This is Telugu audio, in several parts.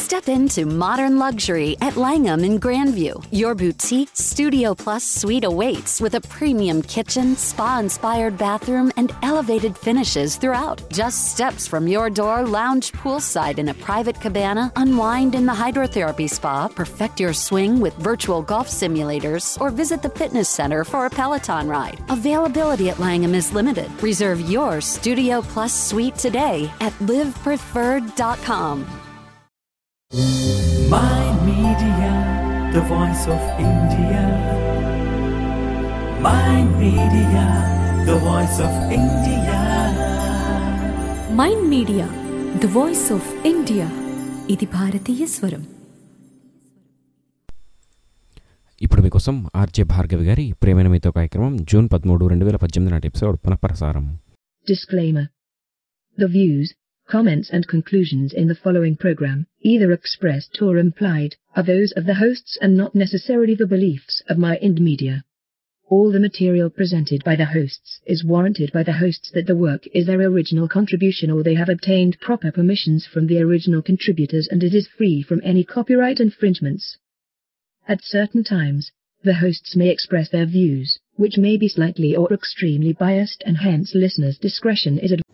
Step into modern luxury at Langham in Grandview. Your boutique Studio Plus suite awaits with a premium kitchen, spa inspired bathroom, and elevated finishes throughout. Just steps from your door, lounge poolside in a private cabana, unwind in the hydrotherapy spa, perfect your swing with virtual golf simulators, or visit the fitness center for a Peloton ride. Availability at Langham is limited. Reserve your Studio Plus suite today at livepreferred.com. My Media, the voice of India. My Media, the voice of India. MyInd media the voice of India ఇది భారతీయ స్వరం ఇప్పుడు మీకోసం ఆర్జే భార్గవి గారి ప్రేమైన మీతో కార్యక్రమం జూన్ పదమూడు రెండు వేల పద్దెనిమిది నాటి ఎపిసోడ్ పునఃప్రసారం Disclaimer. The views, comments and conclusions in the following program, either expressed or implied, are those of the hosts and not necessarily the beliefs of my Ind Media. All the material presented by the hosts is warranted by the hosts that the work is their original contribution or they have obtained proper permissions from the original contributors and it is free from any copyright infringements. At certain times, the hosts may express their views, which may be slightly or extremely biased and hence listeners' discretion is advised.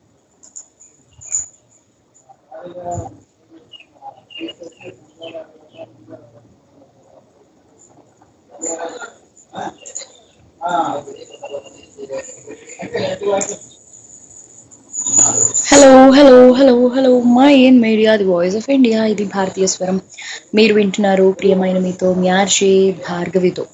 Hello hello hello hello MyInd media the voice of India ఇది భారతీయ స్వరం మీరు వింటున్నారు ప్రియమైన మీతో మ్యార్షే భార్గవితో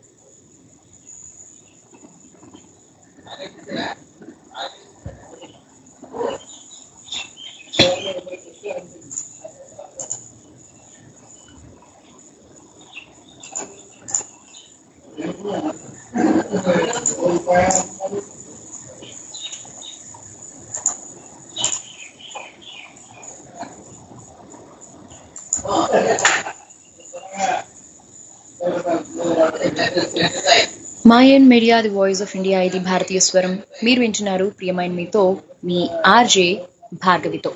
MyInd media the voice of India ఇది భారతీయ స్వరం మీరు వింటున్నారు ప్రియమైన మీతో మీ ఆర్జే భార్గవితో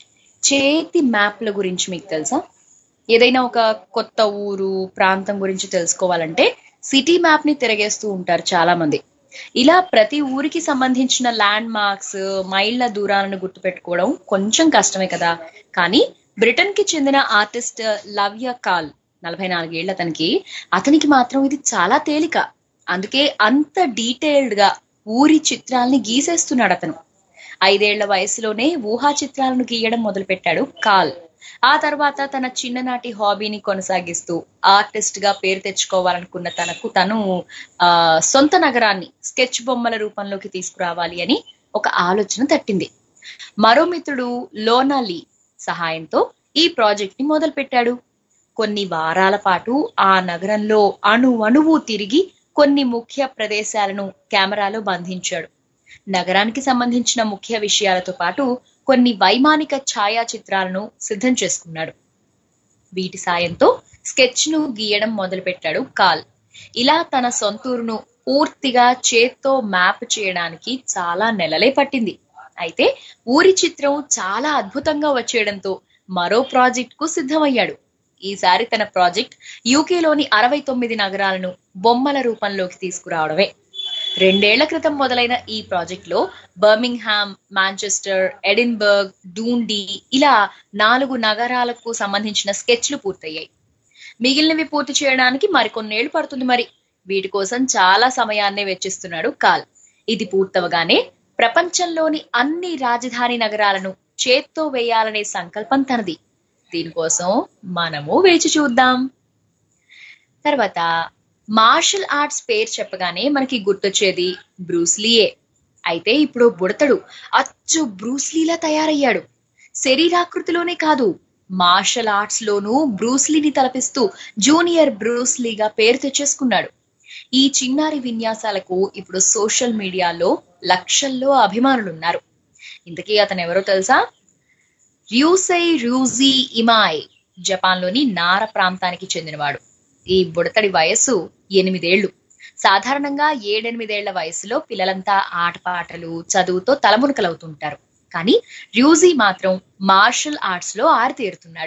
చేతి మ్యాప్ల గురించి మీకు తెలుసా ఏదైనా ఒక కొత్త ఊరు ప్రాంతం గురించి తెలుసుకోవాలంటే సిటీ మ్యాప్ ని తిరగేస్తూ ఉంటారు చాలా మంది ఇలా ప్రతి ఊరికి సంబంధించిన ల్యాండ్ మార్క్స్ మైళ్ళ దూరాలను గుర్తుపెట్టుకోవడం కొంచెం కష్టమే కదా కానీ బ్రిటన్ కి చెందిన ఆర్టిస్ట్ లవ్య కాల్ నలభై నాలుగేళ్ల అతనికి అతనికి మాత్రం ఇది చాలా తేలిక అందుకే అంత డీటెయిల్డ్ గా ఊరి చిత్రాల్ని గీసేస్తున్నాడు అతను ఐదేళ్ల వయసులోనే ఊహా చిత్రాలను గీయడం మొదలుపెట్టాడు కాల్ ఆ తర్వాత తన చిన్ననాటి హాబీని కొనసాగిస్తూ ఆర్టిస్ట్ గా పేరు తెచ్చుకోవాలనుకున్న తనకు తను ఆ సొంత నగరాన్ని స్కెచ్ బొమ్మల రూపంలోకి తీసుకురావాలి అని ఒక ఆలోచన తట్టింది మరో మిత్రుడు లోనాలి సహాయంతో ఈ ప్రాజెక్ట్ ని మొదలు పెట్టాడు కొన్ని వారాల పాటు ఆ నగరంలో అణు అణువు తిరిగి కొన్ని ముఖ్య ప్రదేశాలను కెమెరాలో బంధించాడు నగరానికి సంబంధించిన ముఖ్య విషయాలతో పాటు కొన్ని వైమానిక ఛాయాచిత్రాలను సిద్ధం చేసుకున్నాడు వీటి సాయంతో స్కెచ్ ను గీయడం మొదలుపెట్టాడు కాల్ ఇలా తన సొంతూరును పూర్తిగా చేత్తో మ్యాప్ చేయడానికి చాలా నెలలే పట్టింది అయితే ఊరి చిత్రం చాలా అద్భుతంగా వచ్చేయడంతో మరో ప్రాజెక్ట్ కు సిద్ధమయ్యాడు ఈసారి తన ప్రాజెక్ట్ యూకేలోని అరవై తొమ్మిది నగరాలను బొమ్మల రూపంలోకి తీసుకురావడమే రెండేళ్ల క్రితం మొదలైన ఈ ప్రాజెక్ట్ లో బర్మింగ్హామ్ మాంచెస్టర్ ఎడిన్బర్గ్ డూండి ఇలా నాలుగు నగరాలకు సంబంధించిన స్కెచ్లు పూర్తయ్యాయి మిగిలినవి పూర్తి చేయడానికి మరికొన్నేళ్లు పడుతుంది మరి వీటి కోసం చాలా సమయాన్నే వెచ్చిస్తున్నాడు కాల్ ఇది పూర్తవగానే ప్రపంచంలోని అన్ని రాజధాని నగరాలను చేత్తో వేయాలనే సంకల్పం తనది దీనికోసం మనము వేచి చూద్దాం తర్వాత మార్షల్ ఆర్ట్స్ పేరు చెప్పగానే మనకి గుర్తొచ్చేది బ్రూస్లీయే అయితే ఇప్పుడు బుడతడు అచ్చు బ్రూస్లీలా తయారయ్యాడు శరీరాకృతిలోనే కాదు మార్షల్ ఆర్ట్స్ లోనూ బ్రూస్లీని తలపిస్తూ జూనియర్ బ్రూస్లీగా పేరు తెచ్చేసుకున్నాడు ఈ చిన్నారి విన్యాసాలకు ఇప్పుడు సోషల్ మీడియాలో లక్షల్లో అభిమానులున్నారు ఇంతకీ అతను ఎవరో తెలుసా ర్యూసై రూజీ ఇమాయ్ జపాన్లోని నార ప్రాంతానికి చెందినవాడు ఈ బుడతడి వయస్సు ఎనిమిదేళ్లు సాధారణంగా ఏడెనిమిదేళ్ల వయసులో పిల్లలంతా ఆటపాటలు చదువుతో తలమునకలవుతుంటారు కానీ ర్యూజీ మాత్రం మార్షల్ ఆర్ట్స్ లో ఆరితేరుతున్నాడు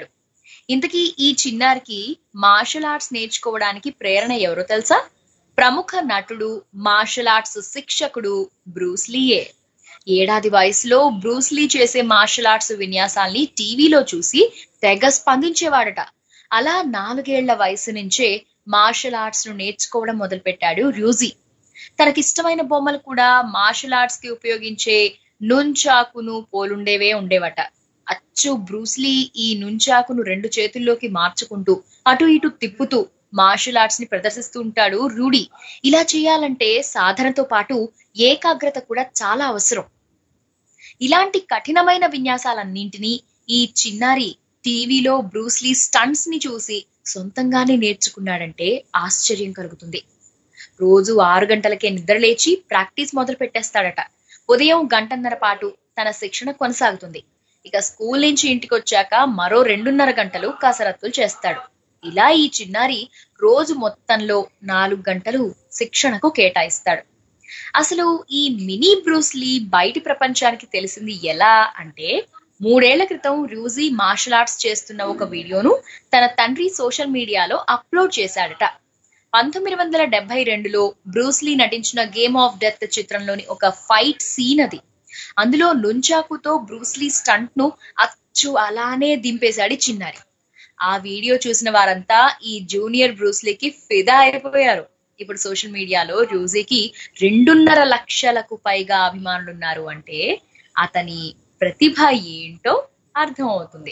ఇంతకీ ఈ చిన్నారికి మార్షల్ ఆర్ట్స్ నేర్చుకోవడానికి ప్రేరణ ఎవరో తెలుసా ప్రముఖ నటుడు మార్షల్ ఆర్ట్స్ శిక్షకుడు బ్రూస్లీయే ఏడాది వయసులో బ్రూస్లీ చేసే మార్షల్ ఆర్ట్స్ విన్యాసాల్ని టీవీలో చూసి తెగ స్పందించేవాడట అలా నాలుగేళ్ల వయసు నుంచే మార్షల్ ఆర్ట్స్ ను నేర్చుకోవడం మొదలుపెట్టాడు ర్యూజీ తనకిష్టమైన బొమ్మలు కూడా మార్షల్ ఆర్ట్స్ కి ఉపయోగించే నుంచాకును పోలుండేవే ఉండేవట అచ్చు బ్రూస్లీ ఈ నుంచాకును రెండు చేతుల్లోకి మార్చుకుంటూ అటు ఇటు తిప్పుతూ మార్షల్ ఆర్ట్స్ ని ప్రదర్శిస్తూ ఉంటాడు రూడీ ఇలా చేయాలంటే సాధనతో పాటు ఏకాగ్రత కూడా చాలా అవసరం ఇలాంటి కఠినమైన విన్యాసాలన్నింటినీ ఈ చిన్నారి టీవీలో బ్రూస్లీ స్టంట్స్ ని చూసి సొంతంగానే నేర్చుకున్నాడంటే ఆశ్చర్యం కలుగుతుంది రోజు ఆరు గంటలకే నిద్ర లేచి ప్రాక్టీస్ మొదలు పెట్టేస్తాడట ఉదయం గంటన్నర పాటు తన శిక్షణ కొనసాగుతుంది ఇక స్కూల్ నుంచి ఇంటికి వచ్చాక మరో రెండున్నర గంటలు కసరత్తులు చేస్తాడు ఇలా ఈ చిన్నారి రోజు మొత్తంలో నాలుగు గంటలు శిక్షణకు కేటాయిస్తాడు అసలు ఈ మినీ బ్రూస్లీ బయటి ప్రపంచానికి తెలిసింది ఎలా అంటే మూడేళ్ల క్రితం రూజీ మార్షల్ ఆర్ట్స్ చేస్తున్న ఒక వీడియోను తన తండ్రి సోషల్ మీడియాలో అప్లోడ్ చేశాడట పంతొమ్మిది వందల డెబ్బై రెండులో బ్రూస్లీ నటించిన గేమ్ ఆఫ్ డెత్ చిత్రంలోని ఒక ఫైట్ సీన్ అది అందులో నుంచాకుతో బ్రూస్లీ స్టంట్ ను అచ్చు అలానే దింపేశాడు ఈ చిన్నారి ఆ వీడియో చూసిన వారంతా ఈ జూనియర్ బ్రూస్లీకి ఫిదా అయిపోయారు ఇప్పుడు సోషల్ మీడియాలో రూజీకి రెండున్నర లక్షలకు పైగా అభిమానులున్నారు అంటే అతని ప్రతిభ ఏంటో అర్థం అవుతుంది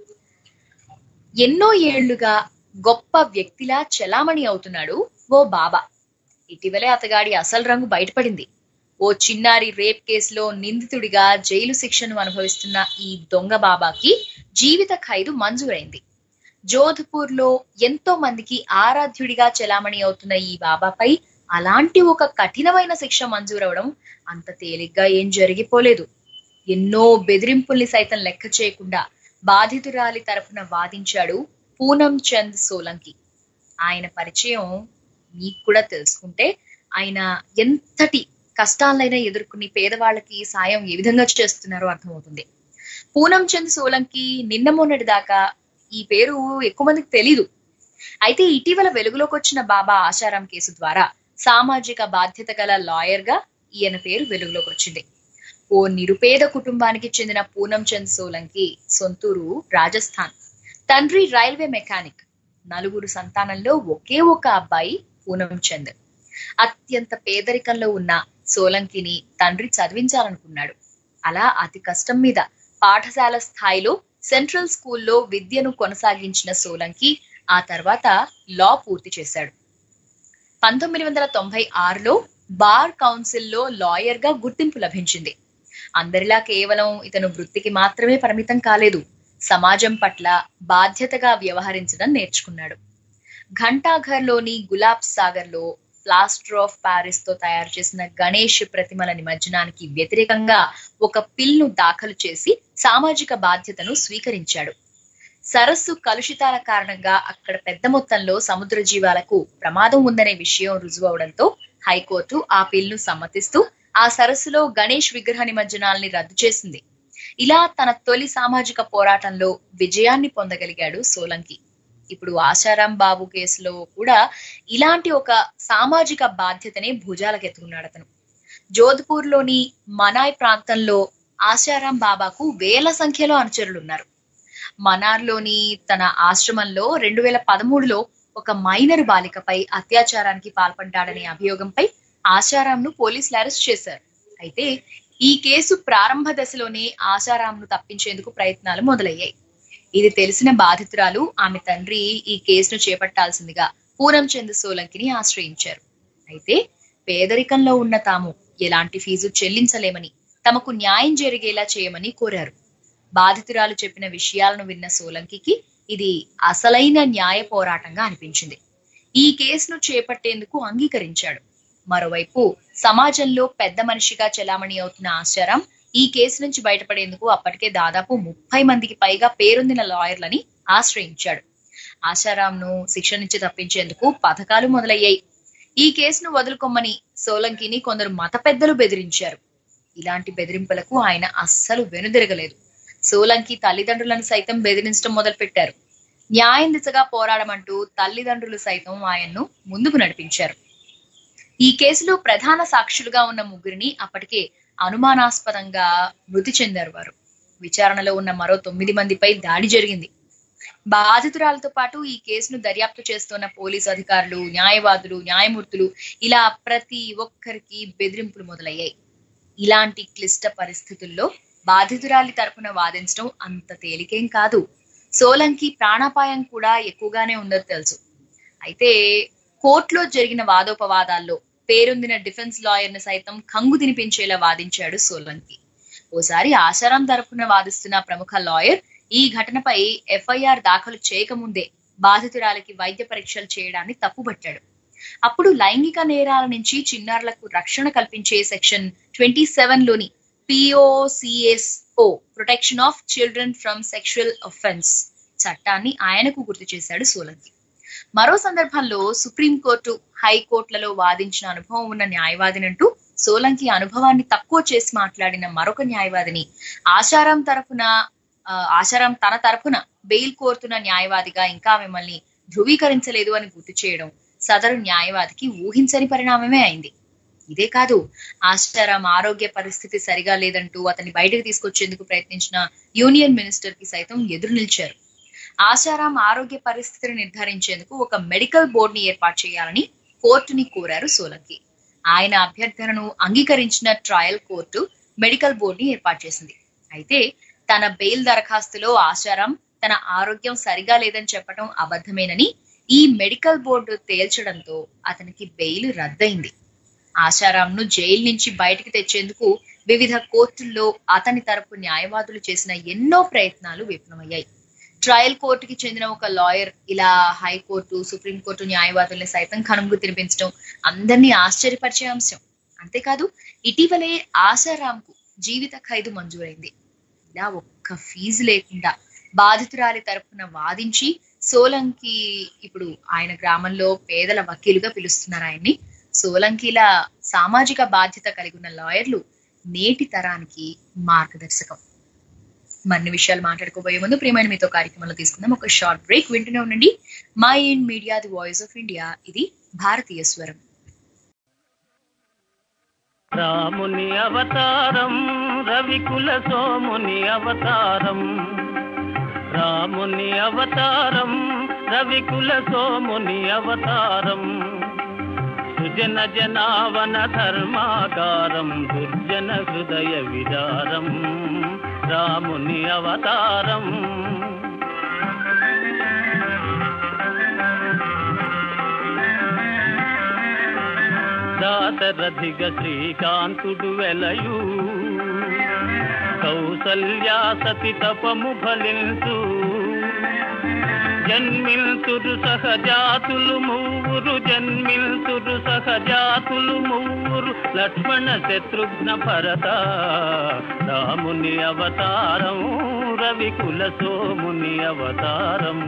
ఎన్నో ఏళ్లుగా గొప్ప వ్యక్తిలా చలామణి అవుతున్నాడు ఓ బాబా ఇటీవలే అతగాడి అసలు రంగు బయటపడింది ఓ చిన్నారి రేప్ కేసులో నిందితుడిగా జైలు శిక్షను అనుభవిస్తున్న ఈ దొంగ బాబాకి జీవిత ఖైదు మంజూరైంది జోధ్పూర్ లో ఎంతో మందికి ఆరాధ్యుడిగా చెలామణి అవుతున్న ఈ బాబాపై అలాంటి ఒక కఠినమైన శిక్ష మంజూరవడం అంత తేలిగ్గా ఏం జరిగిపోలేదు ఎన్నో బెదిరింపుల్ని సైతం లెక్క చేయకుండా బాధితురాలి తరపున వాదించాడు పూనం చంద్ సోలంకి ఆయన పరిచయం మీకు కూడా తెలుసుకుంటే ఆయన ఎంతటి కష్టాలైనా ఎదుర్కొని పేదవాళ్ళకి సాయం ఏ విధంగా చేస్తున్నారో అర్థమవుతుంది పూనం చంద్ సోలంకి నిన్న మొన్నటి దాకా ఈ పేరు ఎక్కువ మందికి తెలీదు అయితే ఇటీవల వెలుగులోకి వచ్చిన బాబా ఆశారాం కేసు ద్వారా సామాజిక బాధ్యత గల లాయర్ గా ఈయన పేరు వెలుగులోకి వచ్చింది ఓ నిరుపేద కుటుంబానికి చెందిన పూనం చంద్ సోలంకి సొంతూరు రాజస్థాన్ తండ్రి రైల్వే మెకానిక్ నలుగురు సంతానంలో ఒకే ఒక అబ్బాయి పూనం చంద్ అత్యంత పేదరికంలో ఉన్న సోలంకిని తండ్రి చదివించాలనుకున్నాడు అలా అతి కష్టం మీద పాఠశాల స్థాయిలో సెంట్రల్ స్కూల్లో విద్యను కొనసాగించిన సోలంకి ఆ తర్వాత లా పూర్తి చేశాడు పంతొమ్మిది వందల తొంభై ఆరులో బార్ కౌన్సిల్లో లాయర్ గా గుర్తింపు లభించింది అందరిలా కేవలం ఇతను వృత్తికి మాత్రమే పరిమితం కాలేదు సమాజం పట్ల బాధ్యతగా వ్యవహరించడం నేర్చుకున్నాడు ఘంటాఘర్లోని గులాబ్ సాగర్ లో ప్లాస్టర్ ఆఫ్ ప్యారిస్ తో తయారు చేసిన గణేష్ ప్రతిమల నిమజ్జనానికి వ్యతిరేకంగా ఒక పిల్ను దాఖలు చేసి సామాజిక బాధ్యతను స్వీకరించాడు సరస్సు కలుషితాల కారణంగా అక్కడ పెద్ద మొత్తంలో సముద్ర జీవాలకు ప్రమాదం ఉందనే విషయం రుజువవడంతో హైకోర్టు ఆ పిల్ను సమ్మతిస్తూ ఆ సరస్సులో గణేష్ విగ్రహ నిమజ్జనాల్ని రద్దు చేసింది ఇలా తన తొలి సామాజిక పోరాటంలో విజయాన్ని పొందగలిగాడు సోలంకి ఇప్పుడు ఆశారాం బాబు కేసులో కూడా ఇలాంటి ఒక సామాజిక బాధ్యతనే భుజాలకెత్తుకున్నాడు అతను జోధ్పూర్ లోని మనాయ్ ప్రాంతంలో ఆశారాం బాబాకు వేల సంఖ్యలో అనుచరులున్నారు మనార్లోని తన ఆశ్రమంలో రెండు వేల పదమూడులో ఒక మైనర్ బాలికపై అత్యాచారానికి పాల్పడ్డాడనే అభియోగంపై ఆశారాంను పోలీసులు అరెస్ట్ చేశారు అయితే ఈ కేసు ప్రారంభ దశలోనే ఆశారాంను తప్పించేందుకు ప్రయత్నాలు మొదలయ్యాయి ఇది తెలిసిన బాధితురాలు ఆమె తండ్రి ఈ కేసును చేపట్టాల్సిందిగా పూనం చంద్ సోలంకిని ఆశ్రయించారు అయితే పేదరికంలో ఉన్న తాము ఎలాంటి ఫీజు చెల్లించలేమని తమకు న్యాయం జరిగేలా చేయమని కోరారు బాధితురాలు చెప్పిన విషయాలను విన్న సోలంకికి ఇది అసలైన న్యాయ పోరాటంగా అనిపించింది ఈ కేసును చేపట్టేందుకు అంగీకరించాడు మరోవైపు సమాజంలో పెద్ద మనిషిగా చెలామణి అవుతున్న ఆశారాం ఈ కేసు నుంచి బయటపడేందుకు అప్పటికే దాదాపు ముప్పై మందికి పైగా పేరొందిన లాయర్లని ఆశ్రయించాడు ఆశారాంను శిక్ష నుంచి తప్పించేందుకు పథకాలు మొదలయ్యాయి ఈ కేసును వదులుకొమ్మని సోలంకిని కొందరు మత పెద్దలు బెదిరించారు ఇలాంటి బెదిరింపులకు ఆయన అస్సలు వెనుదిరగలేదు సోలంకి తల్లిదండ్రులను సైతం బెదిరించడం మొదలుపెట్టారు న్యాయం దిశగా పోరాడమంటూ తల్లిదండ్రులు సైతం ఆయన్ను ముందుకు నడిపించారు ఈ కేసులో ప్రధాన సాక్షులుగా ఉన్న ముగ్గురిని అప్పటికే అనుమానాస్పదంగా మృతి చెందారు వారు విచారణలో ఉన్న మరో తొమ్మిది మందిపై దాడి జరిగింది బాధితురాలతో పాటు ఈ కేసును దర్యాప్తు చేస్తున్న పోలీసు అధికారులు న్యాయవాదులు న్యాయమూర్తులు ఇలా ప్రతి ఒక్కరికి బెదిరింపులు మొదలయ్యాయి ఇలాంటి క్లిష్ట పరిస్థితుల్లో బాధితురాలి తరపున వాదించడం అంత తేలికేం కాదు సోలంకి ప్రాణాపాయం కూడా ఎక్కువగానే ఉందని తెలుసు అయితే కోర్టులో జరిగిన వాదోపవాదాల్లో పేరొందిన డిఫెన్స్ లాయర్ ను సైతం కంగు తినిపించేలా వాదించాడు సోలంకి ఓసారి ఆశారాం తరపున వాదిస్తున్న ప్రముఖ లాయర్ ఈ ఘటనపై ఎఫ్ఐఆర్ దాఖలు చేయకముందే బాధితురాలికి వైద్య పరీక్షలు చేయడాన్ని తప్పుపట్టాడు అప్పుడు లైంగిక నేరాల నుంచి చిన్నారులకు రక్షణ కల్పించే సెక్షన్ ట్వంటీ సెవెన్ లోని POCSO protection of children from sexual offence చట్టాన్ని ఆయనకు గుర్తు చేశాడు సోలంకి మరో సందర్భంలో సుప్రీంకోర్టు హైకోర్టులలో వాదించిన అనుభవం ఉన్న న్యాయవాదినంటూ సోలంకి అనుభవాన్ని తక్కువ చేసి మాట్లాడిన మరొక న్యాయవాదిని ఆశారాం తరఫున ఆ, ఆశారాం తన తరఫున బెయిల్ కోరుతున్న న్యాయవాదిగా ఇంకా మిమ్మల్ని ధృవీకరించలేదు అని గుర్తు చేయడం సదరు న్యాయవాదికి ఊహించని పరిణామమే అయింది ఇదే కాదు ఆశారాం ఆరోగ్య పరిస్థితి సరిగా లేదంటూ అతన్ని బయటకు తీసుకొచ్చేందుకు ప్రయత్నించిన యూనియన్ మినిస్టర్ కి సైతం ఎదురు నిలిచారు ఆశారాం ఆరోగ్య పరిస్థితిని నిర్ధారించేందుకు ఒక మెడికల్ బోర్డు ని ఏర్పాటు చేయాలని కోర్టుని కోరారు సోలంకి ఆయన అభ్యర్థనను అంగీకరించిన ట్రయల్ కోర్టు మెడికల్ బోర్డు ని ఏర్పాటు చేసింది అయితే తన బెయిల్ దరఖాస్తులో ఆశారాం తన ఆరోగ్యం సరిగా లేదని చెప్పడం అబద్ధమేనని ఈ మెడికల్ బోర్డు తేల్చడంతో అతనికి బెయిల్ రద్దయింది ఆశారాంను జైలు నుంచి బయటికి తెచ్చేందుకు వివిధ కోర్టుల్లో అతని తరపు న్యాయవాదులు చేసిన ఎన్నో ప్రయత్నాలు విఫలమయ్యాయి ట్రయల్ కోర్టుకి చెందిన ఒక లాయర్ ఇలా హైకోర్టు సుప్రీంకోర్టు న్యాయవాదుల్ని సైతం కనుమగు తినిపించడం అందరినీ ఆశ్చర్యపరిచే అంశం అంతేకాదు ఇటీవలే ఆశారాంకు జీవిత ఖైదు మంజూరైంది ఇలా ఒక్క ఫీజు లేకుండా బాధితురాలి తరపున వాదించి సోలంకి ఇప్పుడు ఆయన గ్రామంలో పేదల వకీలుగా పిలుస్తున్నారు ఆయన్ని సోలంకిల సామాజిక బాధ్యత కలిగి ఉన్న లాయర్లు నేటి తరానికి మార్గదర్శకం మరిన్ని విషయాలు మాట్లాడుకోబోయే ముందు ప్రియమైన మీతో కార్యక్రమంలో తీసుకుందాం ఒక షార్ట్ బ్రేక్ వింటూనే ఉండండి MyInd media the voice of India ఇది భారతీయ స్వరం రాముని అవతారం రవికుల సోముని అవతారం రాముని అవతారం రవికుల సోముని అవతారం సుజన జనావన ధర్మాకారం దుర్జన హృదయ విదారం రాముని అవతారం దాశరథిగ శ్రీకాంతుడు వెలయు కౌసల్యా సతి తపము ఫలించు జన్మిల్తురు సహజాతులు మూవురు జన్మిల్తురు సహజాతులు మూవురు లక్ష్మణ శత్రుఘ్న భరత రాముని అవతారం రవికుల సోముని అవతారం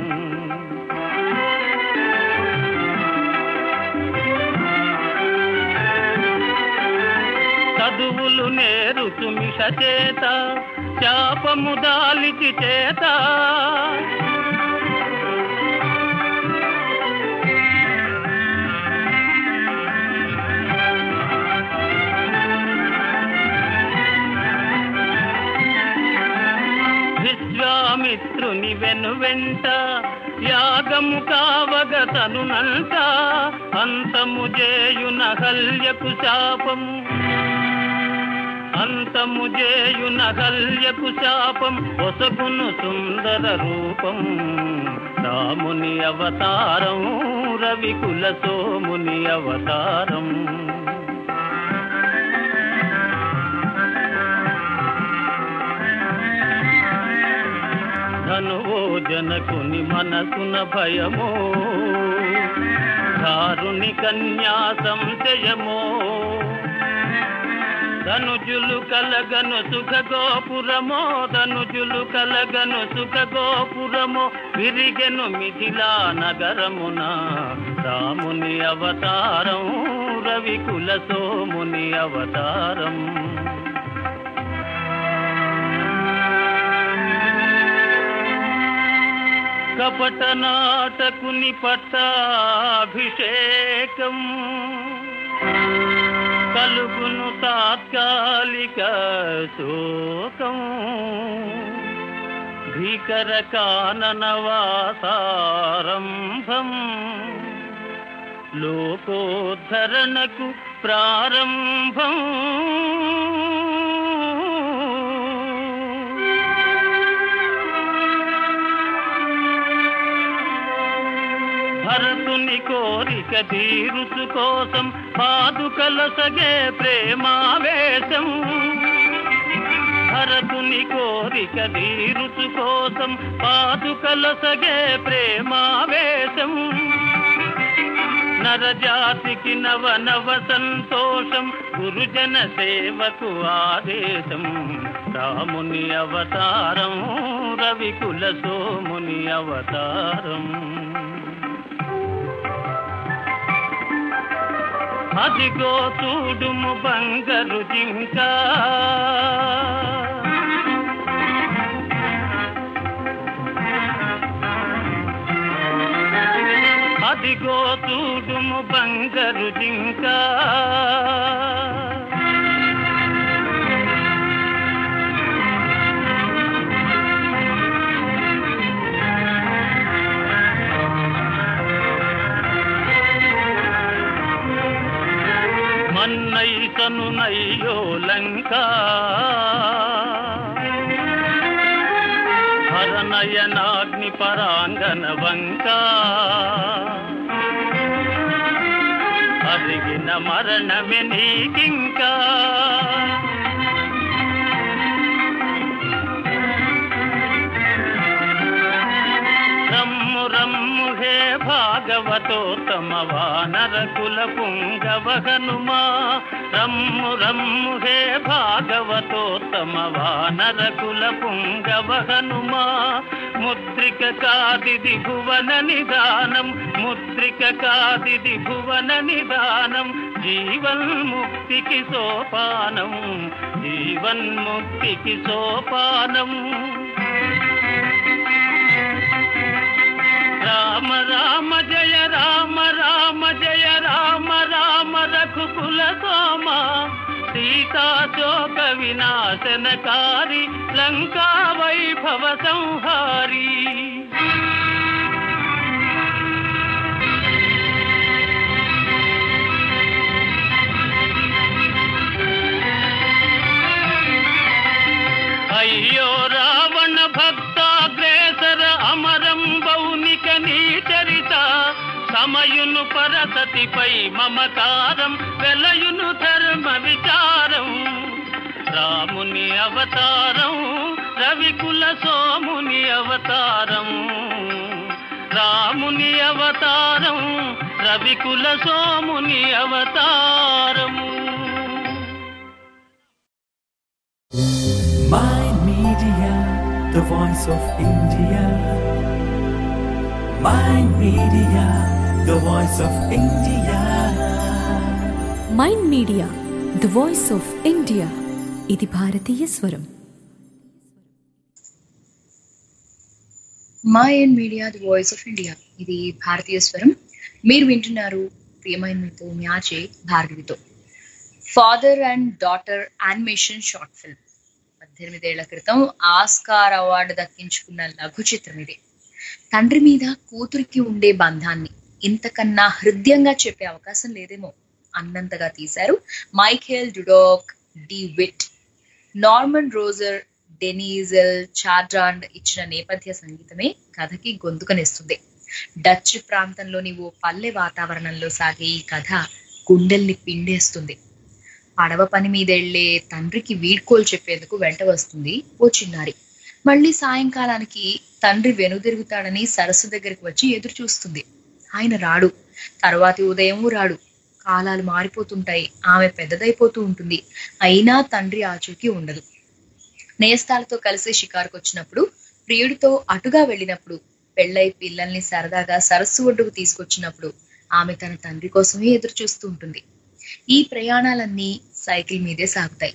చదువులు నేరుచు మిష చేత శాపము దాలిచి చేత విశ్వామిత్రుని వెను వెంట యాగము కావగ తనునంట అంతము చేయున హల్యకు శాపము అంతము చేయున హల్యకు శాపం ఒసగును సుందర రూపం రాముని అవతారం రవికుల సోముని అవతారం ధనువో జనకుని మనసున భయమో దారుని కన్యా సంశయమో ధనుజులు కలగను సుఖ గోపురమో ధనుజులు కలగను సుఖ గోపురమో విరిగెను మిథిలా నగరమున రాముని అవతారం రవికుల సోముని అవతారం కపట నాటకుని పట్టాభిషేకం కలుగును తాత్కాలిక శోకం భీకర కాననవాసారంభం లోకోద్ధరణకు ప్రారంభం భరతుని కోరిక తీరుచు కోసం పాదుకల సగే ప్రేమావేశం భరతుని కోరిక తీరుచు కోసం పాదుకల సగే ప్రేమావేశం నరజాతికి నవ నవ సంతోషం గురుజన సేవకు ఆదేశం రాముని అవతారం రవికుల సోముని అవతారం అదిగో చూడుము బంగరు జింక అదిగో చూడుము బంగరు జింక మన్నైతను నయ్యో లంక హరనయనాగ్ని పరాంగన వంక అరిగిన మరణమే నీకింకా రమ్ము రమ్ము హే భాగవతోత్తమ వానర కుల పుంగవ హనుమా రమ్ము రమ్ము హే భాగవతోత్తమ వానర కుల పుంగవ హనుమా ముద్రిక కాదిది భువన నిదానం ముద్రిక కాదిది భువన నిదానం జీవన్ముక్తికి సోపానం జీవన్ముక్తికి సోపానం రామ రామ జయ రామ రామ జయ రామ రామ రఘుకుల సోమ సీతా శోక వినాశనకారి లంకా వైభవ సంహారి అయ్యో రావణ భక్తాగ్రేసర అమరం బౌనిక నీ చరిత సమయును పరసతిపై మమకారం వెలయును ధర్మ విచారం రాముని అవతారం రవికుల సోముని అవతారం రాముని అవతారం రవికుల సోముని అవతారము My Media, the voice of India. My Media, the voice of India. MyInd media the voice of India ఇది భారతీయ స్వరం MyInd media the voice of India ఇది భారతీయ స్వరం మీరు వింటున్నారు ప్రియమైన మీతో మ్యాచే భార్గవితో father and daughter animation short film పద్దెనిమిదేళ్ల క్రితం ఆస్కార్ అవార్డు దక్కించుకున్న లఘు చిత్రం ఇది తండ్రి మీద కూతురికి ఉండే బంధాన్ని ఇంతకన్నా హృదయంగా చెప్పే అవకాశం లేదేమో అన్నంతగా తీశారు Michael Dudok de Wit Normand Roger Denis Chartrand ఇచ్చిన నేపథ్య సంగీతమే కథకి గొంతుకనిస్తుంది డచ్ ప్రాంతంలోని ఓ పల్లె వాతావరణంలో సాగే ఈ కథ గుండెల్ని పిండేస్తుంది పడవ పని మీదెళ్లే తండ్రికి వీడ్కోలు చెప్పేందుకు వెంట వస్తుంది ఓ చిన్నారి మళ్ళీ సాయంకాలానికి తండ్రి వెనుదిరుగుతాడని సరస్సు దగ్గరికి వచ్చి ఎదురు చూస్తుంది ఆయన రాడు తర్వాతి ఉదయం రాడు కాలాలు మారిపోతుంటాయి ఆమె పెద్దదైపోతూ ఉంటుంది అయినా తండ్రి ఆచూకీ ఉండదు నేస్తాలతో కలిసి షికారుకు వచ్చినప్పుడు ప్రియుడితో అటుగా వెళ్ళినప్పుడు పెళ్ళై పిల్లల్ని సరదాగా సరస్సు ఒడ్డుకు తీసుకొచ్చినప్పుడు ఆమె తన తండ్రి కోసమే ఎదురు చూస్తూ ఉంటుంది ఈ ప్రయాణాలన్నీ సైకిల్ మీదే సాగుతాయి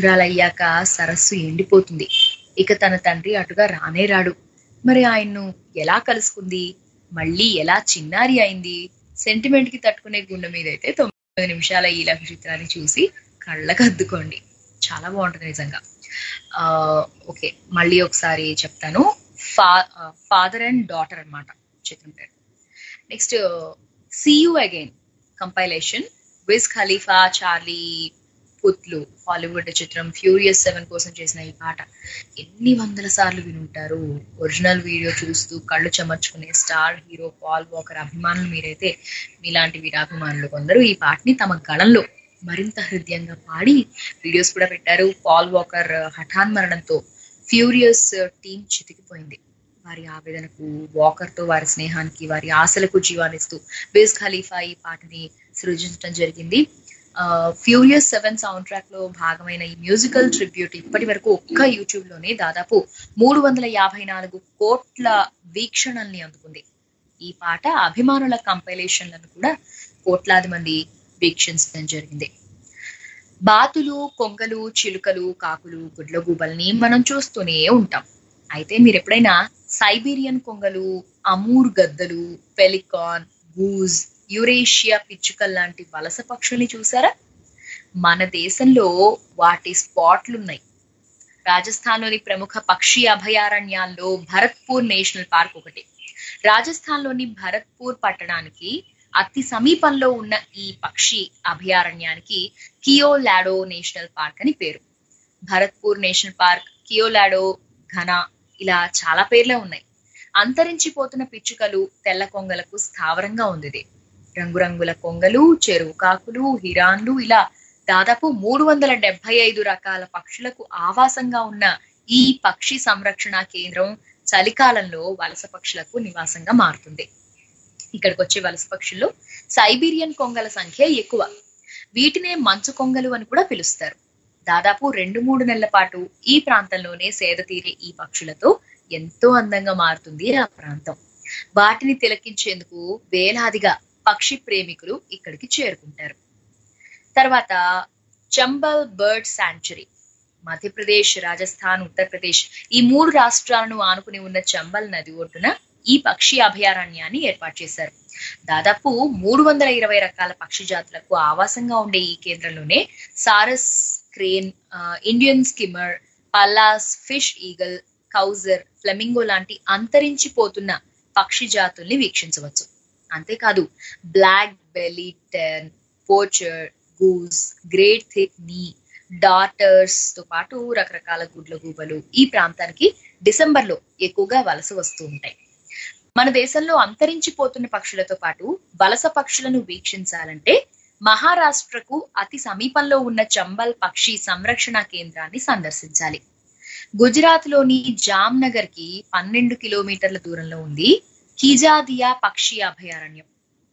వృద్ధురాలయ్యాక సరస్సు ఎండిపోతుంది ఇక తన తండ్రి అటుగా రానే రాడు మరి ఆయన్ను ఎలా కలుసుకుంది మళ్ళీ ఎలా చిన్నారి అయింది సెంటిమెంట్ కి తట్టుకునే గుండె మీద అయితే తొమ్మిది నిమిషాల ఈ లఘు చిత్రాన్ని చూసి కళ్ళకు అద్దుకోండి చాలా బాగుంటుంది నిజంగా ఆ, ఓకే మళ్ళీ ఒకసారి చెప్తాను ఫా ఫాదర్ అండ్ డాటర్ అన్నమాట చిత్రం పేరు next see you again compilation Wiz Khalifa Charlie Puth Hollywood చిత్రం ఫ్యూరియస్ సెవెన్ కోసం చేసిన ఈ పాట ఎన్ని వందల సార్లు వినుంటారు ఒరిజినల్ వీడియో చూస్తూ కళ్ళు చెమర్చుకునే స్టార్ హీరో పాల్ వాకర్ అభిమానులు మీరైతే మీలాంటి వీరాభిమానులు కొందరు ఈ పాటని తమ గళంలో మరింత హృదయంగా పాడి వీడియోస్ కూడా పెట్టారు పాల్ వాకర్ హఠాన్ మరణంతో ఫ్యూరియస్ టీం చితికిపోయింది వారి ఆవేదనకు వాకర్ తో వారి స్నేహానికి వారి ఆశలకు జీవానిస్తూ బేస్ ఖలీఫా ఈ పాటని సృజించడం జరిగింది ఫ్యూరియస్ సెవెన్ సౌండ్ ట్రాక్ లో భాగమైన ఈ మ్యూజికల్ ట్రిబ్యూట్ ఇప్పటి వరకు ఒక్క యూట్యూబ్ లోనే దాదాపు మూడు వందల యాభై నాలుగు కోట్ల వీక్షణల్ని అందుకుంది ఈ పాట అభిమానుల కంపైలేషన్లను కూడా కోట్లాది మంది వీక్షించడం జరిగింది బాతులు కొంగలు చిలుకలు కాకులు గుడ్లగూబల్ని మనం చూస్తూనే ఉంటాం అయితే మీరు ఎప్పుడైనా సైబీరియన్ కొంగలు అమూర్ గద్దలు పెలికాన్ గూజ్ యురేషియా పిచ్చుకల్ లాంటి వలస పక్షుల్ని చూసారా మన దేశంలో వాటి స్పాట్లు ఉన్నాయి రాజస్థాన్లోని ప్రముఖ పక్షి అభయారణ్యాల్లో భరత్పూర్ నేషనల్ పార్క్ ఒకటి రాజస్థాన్లోని భరత్పూర్ పట్టణానికి అతి సమీపంలో ఉన్న ఈ పక్షి అభయారణ్యానికి కియోలాడో నేషనల్ పార్క్ అని పేరు భరత్పూర్ నేషనల్ పార్క్ కియోలాడో ఘన ఇలా చాలా పేర్లే ఉన్నాయి అంతరించిపోతున్న పిచ్చుకలు తెల్ల కొంగలకు స్థావరంగా ఉంది ఇది రంగురంగుల కొంగలు చెరువు కాకులు హిరాన్లు ఇలా దాదాపు మూడు వందల డెబ్బై ఐదు రకాల పక్షులకు ఆవాసంగా ఉన్న ఈ పక్షి సంరక్షణ కేంద్రం చలికాలంలో వలస పక్షులకు నివాసంగా మారుతుంది ఇక్కడికి వచ్చే వలస పక్షుల్లో సైబీరియన్ కొంగల సంఖ్య ఎక్కువ వీటినే మంచు కొంగలు అని కూడా పిలుస్తారు దాదాపు రెండు మూడు నెలల పాటు ఈ ప్రాంతంలోనే సేద తీరే ఈ పక్షులతో ఎంతో అందంగా మారుతుంది ఆ ప్రాంతం వాటిని తిలకించేందుకు వేలాదిగా పక్షి ప్రేమికులు ఇక్కడికి చేరుకుంటారు తర్వాత చంబల్ బర్డ్ శాంచురీ మధ్యప్రదేశ్ రాజస్థాన్ ఉత్తరప్రదేశ్ ఈ మూడు రాష్ట్రాలను ఆనుకుని ఉన్న చంబల్ నది ఒడ్డున ఈ పక్షి అభయారణ్యాన్ని ఏర్పాటు చేశారు దాదాపు మూడు వందల ఇరవై రకాల పక్షి జాతులకు ఆవాసంగా ఉండే ఈ కేంద్రంలోనే సారస్ క్రేన్ ఆ, Indian skimmer Pallas fish eagle కౌజర్ ఫ్లెమింగో లాంటి అంతరించిపోతున్న పక్షి జాతుల్ని వీక్షించవచ్చు అంతేకాదు black belly tern pochard goose great thick knee డాటర్స్ తో పాటు రకరకాల గుడ్ల గూబలు ఈ ప్రాంతానికి డిసెంబర్ లో ఎక్కువగా వలస వస్తూ ఉంటాయి మన దేశంలో అంతరించిపోతున్న పక్షులతో పాటు వలస పక్షులను వీక్షించాలంటే మహారాష్ట్రకు అతి సమీపంలో ఉన్న చంబల్ పక్షి సంరక్షణ కేంద్రాన్ని సందర్శించాలి గుజరాత్ లోని జామ్నగర్ కి పన్నెండు కిలోమీటర్ల దూరంలో ఉంది కీజాదియా పక్షి అభయారణ్యం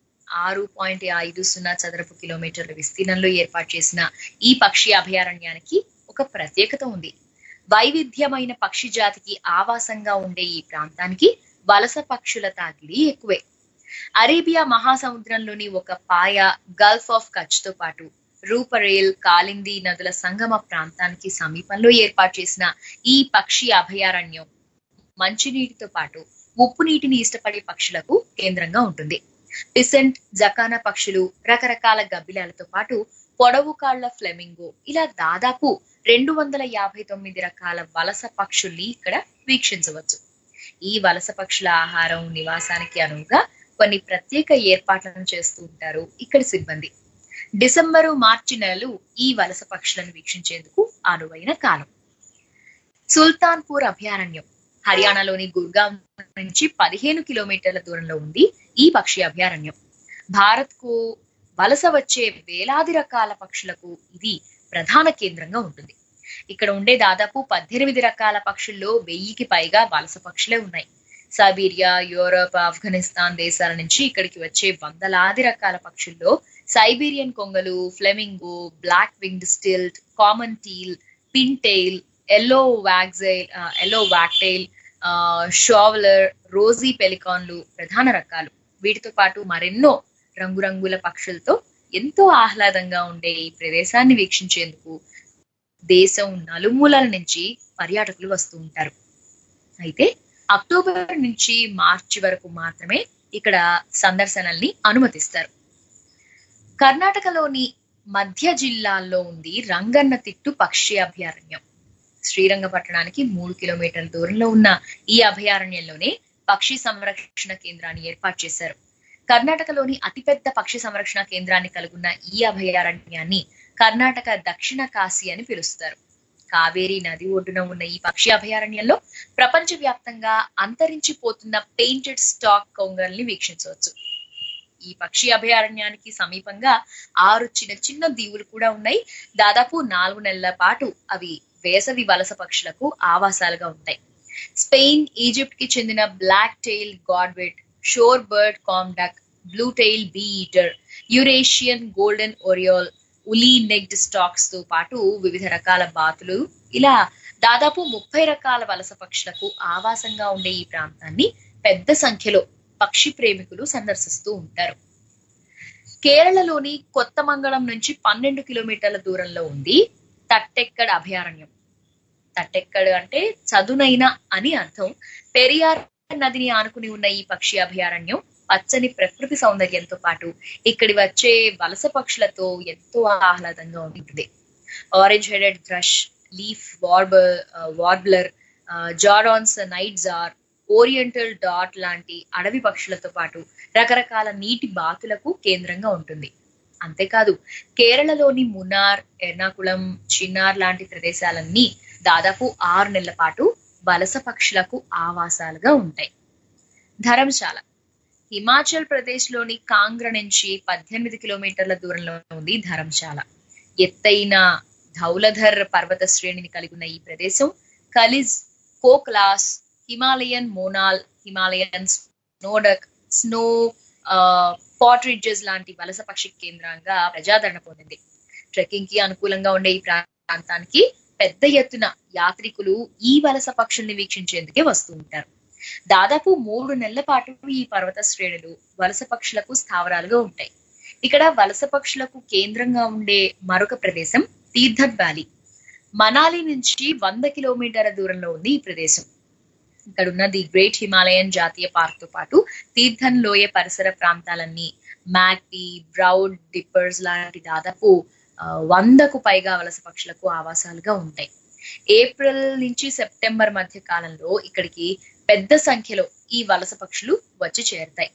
ఆరు పాయింట్ ఐదు సున్నా చదరపు కిలోమీటర్ల విస్తీర్ణంలో ఏర్పాటు చేసిన ఈ పక్షి అభయారణ్యానికి ఒక ప్రత్యేకత ఉంది వైవిధ్యమైన పక్షి జాతికి ఆవాసంగా ఉండే ఈ ప్రాంతానికి వలస పక్షుల తాకిడి ఎక్కువే అరేబియా మహాసముద్రంలోని ఒక పాయ గల్ఫ్ ఆఫ్ కచ్ తో పాటు రూపరేల్ కాలింది నదుల సంగమ ప్రాంతానికి సమీపంలో ఏర్పాటు చేసిన ఈ పక్షి అభయారణ్యం మంచినీటితో పాటు ఉప్పు నీటిని ఇష్టపడే పక్షులకు కేంద్రంగా ఉంటుంది పిసెంట్ జకానా పక్షులు రకరకాల గబ్బిలాలతో పాటు పొడవు కాళ్ల ఫ్లెమింగో ఇలా దాదాపు రెండు వందల యాభై తొమ్మిది రకాల వలస పక్షుల్ని ఇక్కడ వీక్షించవచ్చు ఈ వలస పక్షుల ఆహారం నివాసానికి అనువుగా కొన్ని ప్రత్యేక ఏర్పాట్లను చేస్తూ ఉంటారు ఇక్కడి సిబ్బంది డిసెంబరు మార్చి నెలలు ఈ వలస పక్షులను వీక్షించేందుకు అనువైన కాలం సుల్తాన్పూర్ అభయారణ్యం హర్యానాలోని గుర్గాం నుంచి పదిహేను కిలోమీటర్ల దూరంలో ఉంది ఈ పక్షి అభయారణ్యం భారత్ కు వలస వచ్చే వేలాది రకాల పక్షులకు ఇది ప్రధాన కేంద్రంగా ఉంటుంది ఇక్కడ ఉండే దాదాపు పద్దెనిమిది రకాల పక్షుల్లో వెయ్యికి పైగా వలస పక్షులే ఉన్నాయి సైబీరియా యూరప్ ఆఫ్ఘనిస్తాన్ దేశాల నుంచి ఇక్కడికి వచ్చే వందలాది రకాల పక్షుల్లో సైబీరియన్ కొంగలు flamingo black winged stilt common teal pintail yellow wagtail yellow wagtail shoveler rosy పెలికాన్లు ప్రధాన రకాలు వీటితో పాటు మరెన్నో రంగురంగుల పక్షులతో ఎంతో ఆహ్లాదంగా ఉండే ఈ ప్రదేశాన్ని వీక్షించేందుకు దేశం నలుమూలల నుంచి పర్యాటకులు వస్తూ ఉంటారు అయితే అక్టోబర్ నుంచి మార్చి వరకు మాత్రమే ఇక్కడ సందర్శనల్ని అనుమతిస్తారు కర్ణాటకలోని మధ్య జిల్లాల్లో ఉంది రంగన్న తిట్టు పక్షి అభయారణ్యం శ్రీరంగపట్టణానికి మూడు కిలోమీటర్ల దూరంలో ఉన్న ఈ అభయారణ్యంలోనే పక్షి సంరక్షణ కేంద్రాన్ని ఏర్పాటు చేశారు కర్ణాటకలోని అతిపెద్ద పక్షి సంరక్షణ కేంద్రాన్ని కలుగున్న ఈ అభయారణ్యాన్ని కర్ణాటక దక్షిణ కాశీ అని పిలుస్తారు కావేరీ నది ఒడ్డున ఉన్న ఈ పక్షి అభయారణ్యంలో ప్రపంచ వ్యాప్తంగా అంతరించిపోతున్న పెయింటెడ్ స్టాక్ కొంగల్ని వీక్షించవచ్చు ఈ పక్షి అభయారణ్యానికి సమీపంగా ఆరు చిన్న చిన్న దీవులు కూడా ఉన్నాయి దాదాపు నాలుగు నెలల పాటు అవి వేసవి వలస పక్షులకు ఆవాసాలుగా ఉంటాయి స్పెయిన్ ఈజిప్ట్ కి చెందిన black tail godwit shore bird comb duck blue tail bee eater Eurasian golden oriole woolly necked storks తో పాటు వివిధ రకాల బాతులు ఇలా దాదాపు ముప్పై రకాల వలస పక్షులకు ఆవాసంగా ఉండే ఈ ప్రాంతాన్ని పెద్ద సంఖ్యలో పక్షి ప్రేమికులు సందర్శిస్తూ ఉంటారు కేరళలోని కొత్తమంగళం నుంచి పన్నెండు కిలోమీటర్ల దూరంలో ఉంది తట్టెక్కడ్ అభయారణ్యం తట్టెక్కడ్ అంటే చదునైన అని అర్థం పెరియార్ నదిని ఆనుకుని ఉన్న ఈ పక్షి అభయారణ్యం పచ్చని ప్రకృతి సౌందర్యంతో పాటు ఇక్కడి వచ్చే వలస పక్షులతో ఎంతో ఆహ్లాదంగా ఉంటుంది orange headed thrush leaf warbler warbler Jerdon's nightjar oriental డాట్ లాంటి అడవి పక్షులతో పాటు రకరకాల నీటి బాతులకు కేంద్రంగా ఉంటుంది అంతేకాదు కేరళలోని మునార్ ఎర్నాకుళం చిన్నార్ లాంటి ప్రదేశాలన్నీ దాదాపు ఆరు నెలల పాటు వలస పక్షులకు ఆవాసాలుగా ఉంటాయి ధర్మశాల హిమాచల్ ప్రదేశ్ లోని కాంగ్ర నుంచి పద్దెనిమిది కిలోమీటర్ల దూరంలో ఉంది ధర్మశాల ఎత్తైన ధౌలధర్ పర్వత శ్రేణిని కలిగి ఉన్న ఈ ప్రదేశం kalij koklass Himalayan monal Himalayan snowcock snow partridges లాంటి వలస పక్షి కేంద్రంగా ప్రజాదరణ పొందింది ట్రెక్కింగ్ కి అనుకూలంగా ఉండే ఈ ప్రాంతానికి పెద్ద ఎత్తున యాత్రికులు ఈ వలస పక్షుల్ని వీక్షించేందుకే వస్తూ ఉంటారు దాదాపు మూడు నెలల పాటు ఈ పర్వత శ్రేణులు వలస పక్షులకు స్థావరాలుగా ఉంటాయి ఇక్కడ వలస పక్షులకు కేంద్రంగా ఉండే మరొక ప్రదేశం తీర్థట్ వ్యాలీ మనాలి నుంచి వంద కిలోమీటర్ల దూరంలో ఉంది ఈ ప్రదేశం ఇక్కడ ఉన్న ది గ్రేట్ హిమాలయన్ జాతీయ పార్క్ తో పాటు తీర్థన్ లోయ పరిసర ప్రాంతాలన్నీ మ్యాక్పీ బ్రౌడ్ డిప్పర్స్ లాంటి దాదాపు ఆ, వందకు పైగా వలస పక్షులకు ఆవాసాలుగా ఉంటాయి ఏప్రిల్ నుంచి సెప్టెంబర్ మధ్య కాలంలో ఇక్కడికి పెద్ద సంఖ్యలో ఈ వలస పక్షులు వచ్చి చేరుతాయి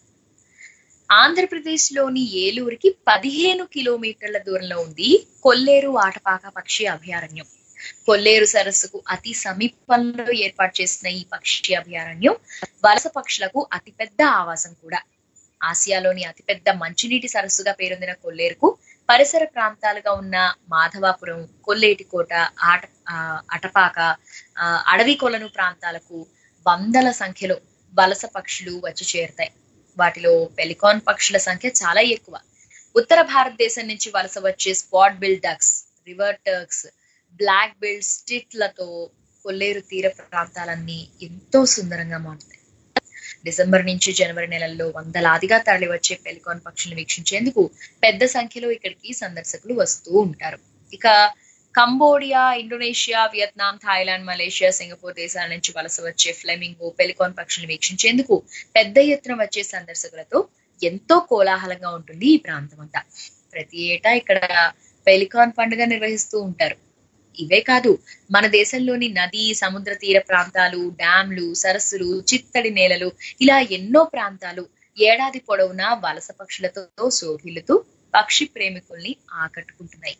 ఆంధ్రప్రదేశ్ లోని ఏలూరుకి పదిహేను కిలోమీటర్ల దూరంలో ఉంది కొల్లేరు ఆటపాక పక్షి అభయారణ్యం కొల్లేరు సరస్సుకు అతి సమీపంలో ఏర్పాటు చేసిన ఈ పక్షి అభయారణ్యం వలస పక్షులకు అతిపెద్ద ఆవాసం కూడా ఆసియాలోని అతిపెద్ద మంచినీటి సరస్సుగా పేరొందిన కొల్లేరుకు పరిసర ప్రాంతాలుగా ఉన్న మాధవాపురం కొల్లేటికోట ఆట ఆ, అటపాక ఆ, అడవి కొలను ప్రాంతాలకు వందల సంఖ్యలో వలస పక్షులు వచ్చి చేరుతాయి వాటిలో పెలికాన్ పక్షుల సంఖ్య చాలా ఎక్కువ ఉత్తర భారతదేశం నుంచి వలస వచ్చే spot bill ducks river terns black billed స్టిట్లతో కొల్లేరు తీర ప్రాంతాలన్నీ ఎంతో సుందరంగా మారుతాయి డిసెంబర్ నుంచి జనవరి నెలల్లో వందలాదిగా తరలి వచ్చే పెలికాన్ పక్షులను వీక్షించేందుకు పెద్ద సంఖ్యలో ఇక్కడికి సందర్శకులు వస్తూ ఉంటారు ఇక Cambodia Indonesia Vietnam Thailand Malaysia Singapore దేశాల నుంచి వలస వచ్చే ఫ్లెమింగో పెలికాన్ పక్షులను వీక్షించేందుకు పెద్ద ఎత్తున వచ్చే సందర్శకులతో ఎంతో కోలాహలంగా ఉంటుంది ఈ ప్రాంతం అంతా ప్రతి ఏటా ఇక్కడ పెలికాన్ పండుగ నిర్వహిస్తూ ఉంటారు ఇవే కాదు మన దేశంలోని నది సముద్ర తీర ప్రాంతాలు డ్యాంలు సరస్సులు చిత్తడి నేలలు ఇలా ఎన్నో ప్రాంతాలు ఏడాది పొడవునా వలస పక్షులతో శోభిల్లుతూ పక్షి ప్రేమికుల్ని ఆకట్టుకుంటున్నాయి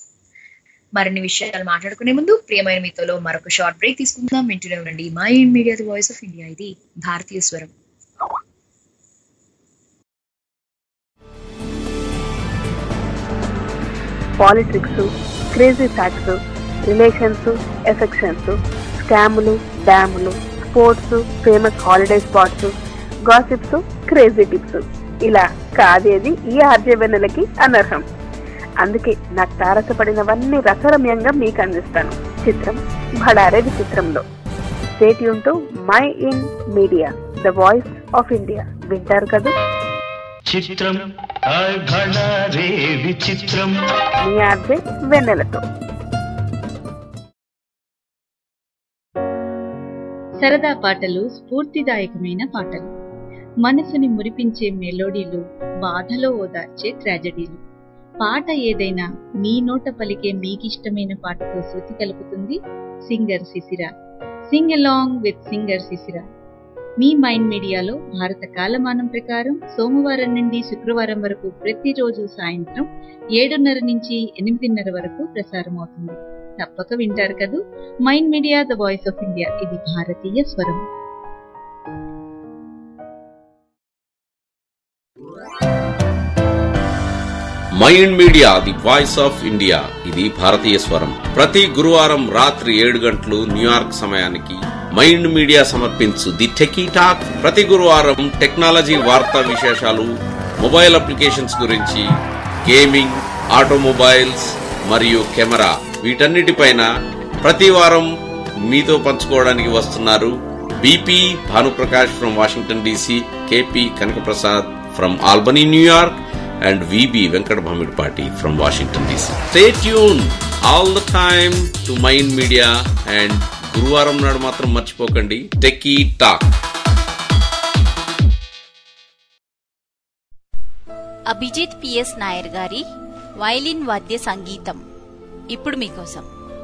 మరిన్ని విషయాలు మాట్లాడుకునే ముందు ప్రియమైన మీతోలో మరొక షార్ట్ బ్రేక్ తీసుకుందాం వింటూనే ఉండండి MyInd media the voice of India ఇది భారతీయ స్వరం politics crazy facts relations affections స్కాములు డ్యాములు sports famous holiday spots gossips crazy tips ఇలా కాదేది ఈ ఆర్జవెన్నెలకి అనర్హం అందుకే నాకు తారసపడినవన్నీ రసరమ్యంగా మీకు అందిస్తాను చిత్రం భడారే విచిత్రంలో stay tuned to MyInd media the voice of India వింటారు కదా చిత్రం హాయ్ భళా రే విచిత్రం మీ ఆర్జే వెన్నెలతో సరదా పాటలు స్ఫూర్తిదాయకమైన పాటలు మనసుని మురిపించే మెలోడీలు బాధలో ఓదార్చే ట్రాజడీలు పాట ఏదైనా మీ నోట పలికే మీకిష్టమైన పాటతో శృతి కలుపుతుంది సింగర్ శిశిర సింగ్ అలాంగ్ విత్ సింగర్ శిశిర మీ మైండ్ మీడియాలో భారత కాలమానం ప్రకారం సోమవారం నుండి శుక్రవారం వరకు ప్రతిరోజు సాయంత్రం ఏడున్నర నుంచి ఎనిమిదిన్నర వరకు ప్రసారం అవుతుంది తప్పక వింటారు కదూ MyInd media the voice of India ఇది భారతీయ స్వరం MyInd media the voice of India ఇది భారతీయ స్వరం ప్రతి గురువారం రాత్రి ఏడు గంటలు న్యూయార్క్ సమయానికి మైండ్ మీడియా సమర్పించు ది టెకీ టాక్ ప్రతి గురువారం టెక్నాలజీ వార్తా విశేషాలు మొబైల్ అప్లికేషన్స్ గురించి గేమింగ్ ఆటోమొబైల్స్ మరియు కెమెరా వీటన్నిటిపైన ప్రతి వారం మీతో పంచుకోవడానికి వస్తున్నారు BP Bhanuprakash from Washington DC KP Kanakaprasad from Albany New York and VB Venkat Bhamidpati from Washington DC. Stay tuned all the time to Mind Media and గురువారం నాడు మాత్రం మర్చిపోకండి techie talk Abhijit PS Nair గారి వైలిన్ వాద్య సంగీతం ఇప్పుడు మీకోసం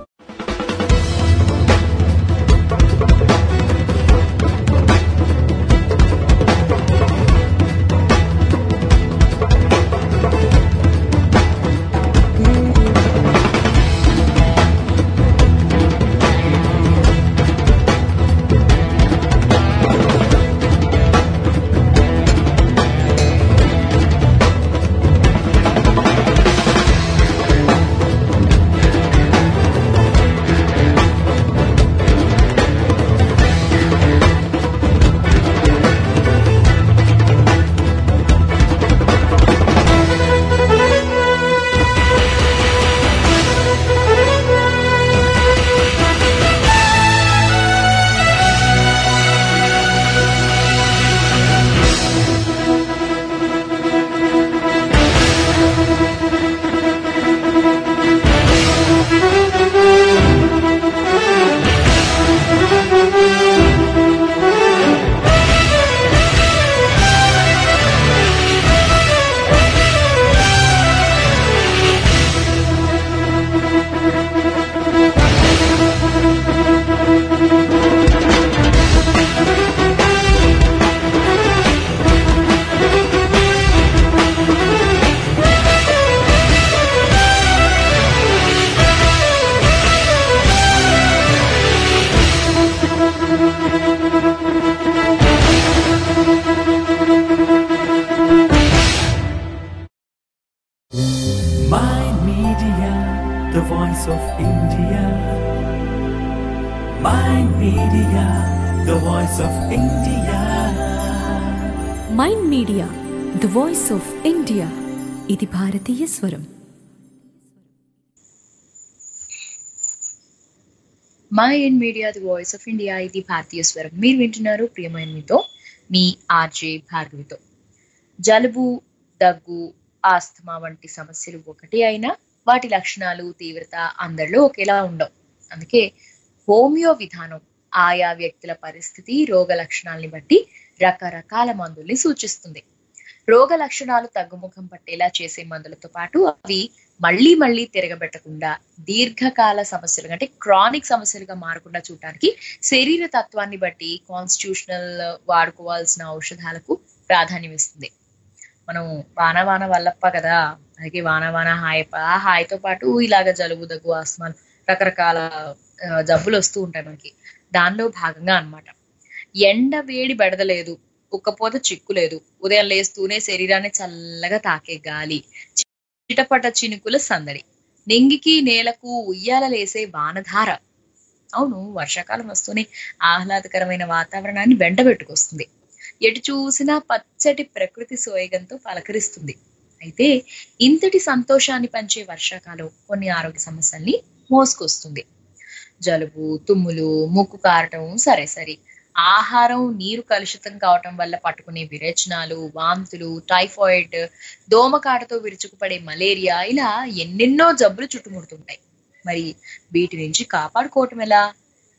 Mind Media, the voice of India. Mind Media, the voice of India. MyInd media the voice of India ఇది భారతీయ స్వరం MyInd media the voice of India ఇది భారతీయ స్వరం మీరు వింటున్నారు ప్రియమైన మీతో మీ ఆర్జే భార్గవితో జలుబు దగ్గు ఆస్తమా వంటి సమస్యలు ఒకటి అయినా వాటి లక్షణాలు తీవ్రత అందరిలో ఒకేలా ఉండవు అందుకే హోమియో విధానం ఆయా వ్యక్తుల పరిస్థితి రోగ లక్షణాలని బట్టి రకరకాల మందుల్ని సూచిస్తుంది రోగ లక్షణాలు తగ్గుముఖం పట్టేలా చేసే మందులతో పాటు అవి మళ్ళీ మళ్ళీ తిరగబెట్టకుండా దీర్ఘకాల సమస్యలు అంటే క్రానిక్ సమస్యలుగా మారకుండా చూడటానికి శరీర తత్వాన్ని బట్టి కాన్స్టిట్యూషనల్ వాడుకోవాల్సిన ఔషధాలకు ప్రాధాన్యం ఇస్తుంది మనం వాన వాన వల్లప్ప కదా అలాగే వాన వాన హాయప్ప ఆ హాయితో పాటు ఇలాగ జలుబు దగ్గు ఆస్మాలు రకరకాల ఆ, జబ్బులు వస్తూ ఉంటాయి మనకి దానిలో భాగంగా అన్నమాట ఎండ వేడి బెడదలేదు ఉక్కపోత చిక్కు లేదు ఉదయం లేస్తూనే శరీరాన్ని చల్లగా తాకే గాలి చిటపట చినుకుల సందడి నింగికి నేలకు ఉయ్యాలలేసే వానధార అవును వర్షాకాలం వస్తూనే ఆహ్లాదకరమైన వాతావరణాన్ని వెంటబెట్టుకొస్తుంది ఎటు చూసినా పచ్చటి ప్రకృతి సోయగంతో పలకరిస్తుంది అయితే ఇంతటి సంతోషాన్ని పంచే వర్షాకాలం కొన్ని ఆరోగ్య సమస్యల్ని మోసుకొస్తుంది జలుబు తుమ్ములు ముక్కు కారటం సరే సరే ఆహారం నీరు కలుషితం కావటం వల్ల పట్టుకునే విరేచనాలు వాంతులు టైఫాయిడ్ దోమకాటతో విరుచుకుపడే మలేరియా ఇలా ఎన్నెన్నో జబ్బులు చుట్టుముడుతుంటాయి మరి వీటి నుంచి కాపాడుకోవటం ఎలా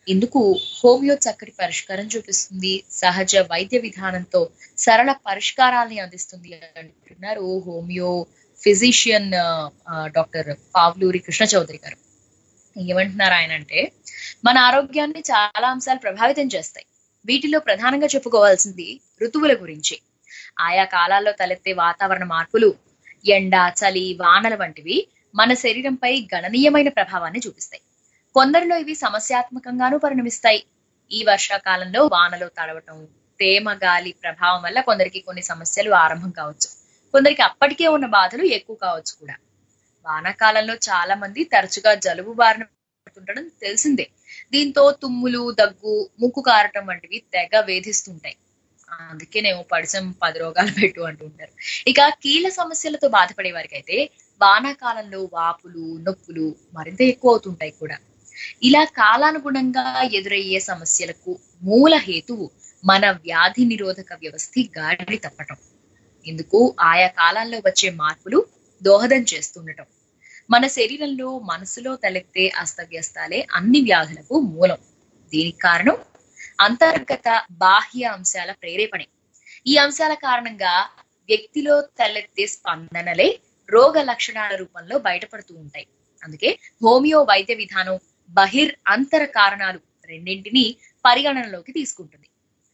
ఇందుకు హోమియో చక్కటి పరిష్కారం చూపిస్తుంది సహజ వైద్య విధానంతో సరళ పరిష్కారాల్ని అందిస్తుంది అంటున్నారు homeo physician doctor Pavuluri Krishna Chowdary గారు ఏమంటున్నారు ఆయన అంటే మన ఆరోగ్యాన్ని చాలా అంశాలు ప్రభావితం చేస్తాయి వీటిలో ప్రధానంగా చెప్పుకోవాల్సింది ఋతువుల గురించి ఆయా కాలాల్లో తలెత్తే వాతావరణ మార్పులు ఎండ చలి వానల వంటివి మన శరీరంపై గణనీయమైన ప్రభావాన్ని చూపిస్తాయి కొందరిలో ఇవి సమస్యాత్మకంగానూ పరిణమిస్తాయి ఈ వర్షాకాలంలో వానలో తడవటం తేమ గాలి ప్రభావం వల్ల కొందరికి కొన్ని సమస్యలు ఆరంభం కావచ్చు కొందరికి అప్పటికే ఉన్న బాధలు ఎక్కువ కావచ్చు కూడా వానాకాలంలో చాలా మంది తరచుగా జలుబు బారిన పడుతుండడం తెలిసిందే దీంతో తుమ్ములు దగ్గు ముక్కు కారటం వంటివి తెగ వేధిస్తుంటాయి అందుకేనేమో పడిసం పది రోగాలు పెట్టు అంటుంటారు ఇక కీళ్ళ సమస్యలతో బాధపడే వారికి అయితే వానాకాలంలో వాపులు నొప్పులు మరింత ఎక్కువ అవుతుంటాయి కూడా ఇలా కాలానుగుణంగా ఎదురయ్యే సమస్యలకు మూల హేతువు మన వ్యాధి నిరోధక వ్యవస్థ గాడి తప్పటం ఇందుకు ఆయా కాలాల్లో వచ్చే మార్పులు దోహదం చేస్తుండటం మన శరీరంలో మనసులో తలెత్తే అస్తవ్యస్తాలే అన్ని వ్యాధులకు మూలం దీనికి కారణం అంతర్గత బాహ్య అంశాల ప్రేరేపణే ఈ అంశాల కారణంగా వ్యక్తిలో తలెత్తే స్పందనలే రోగ లక్షణాల రూపంలో బయటపడుతూ ఉంటాయి అందుకే హోమియో వైద్య విధానం బహిర్ అంతర కారణాలు రెండింటినీ పరిగణనలోకి తీసుకుంటుంది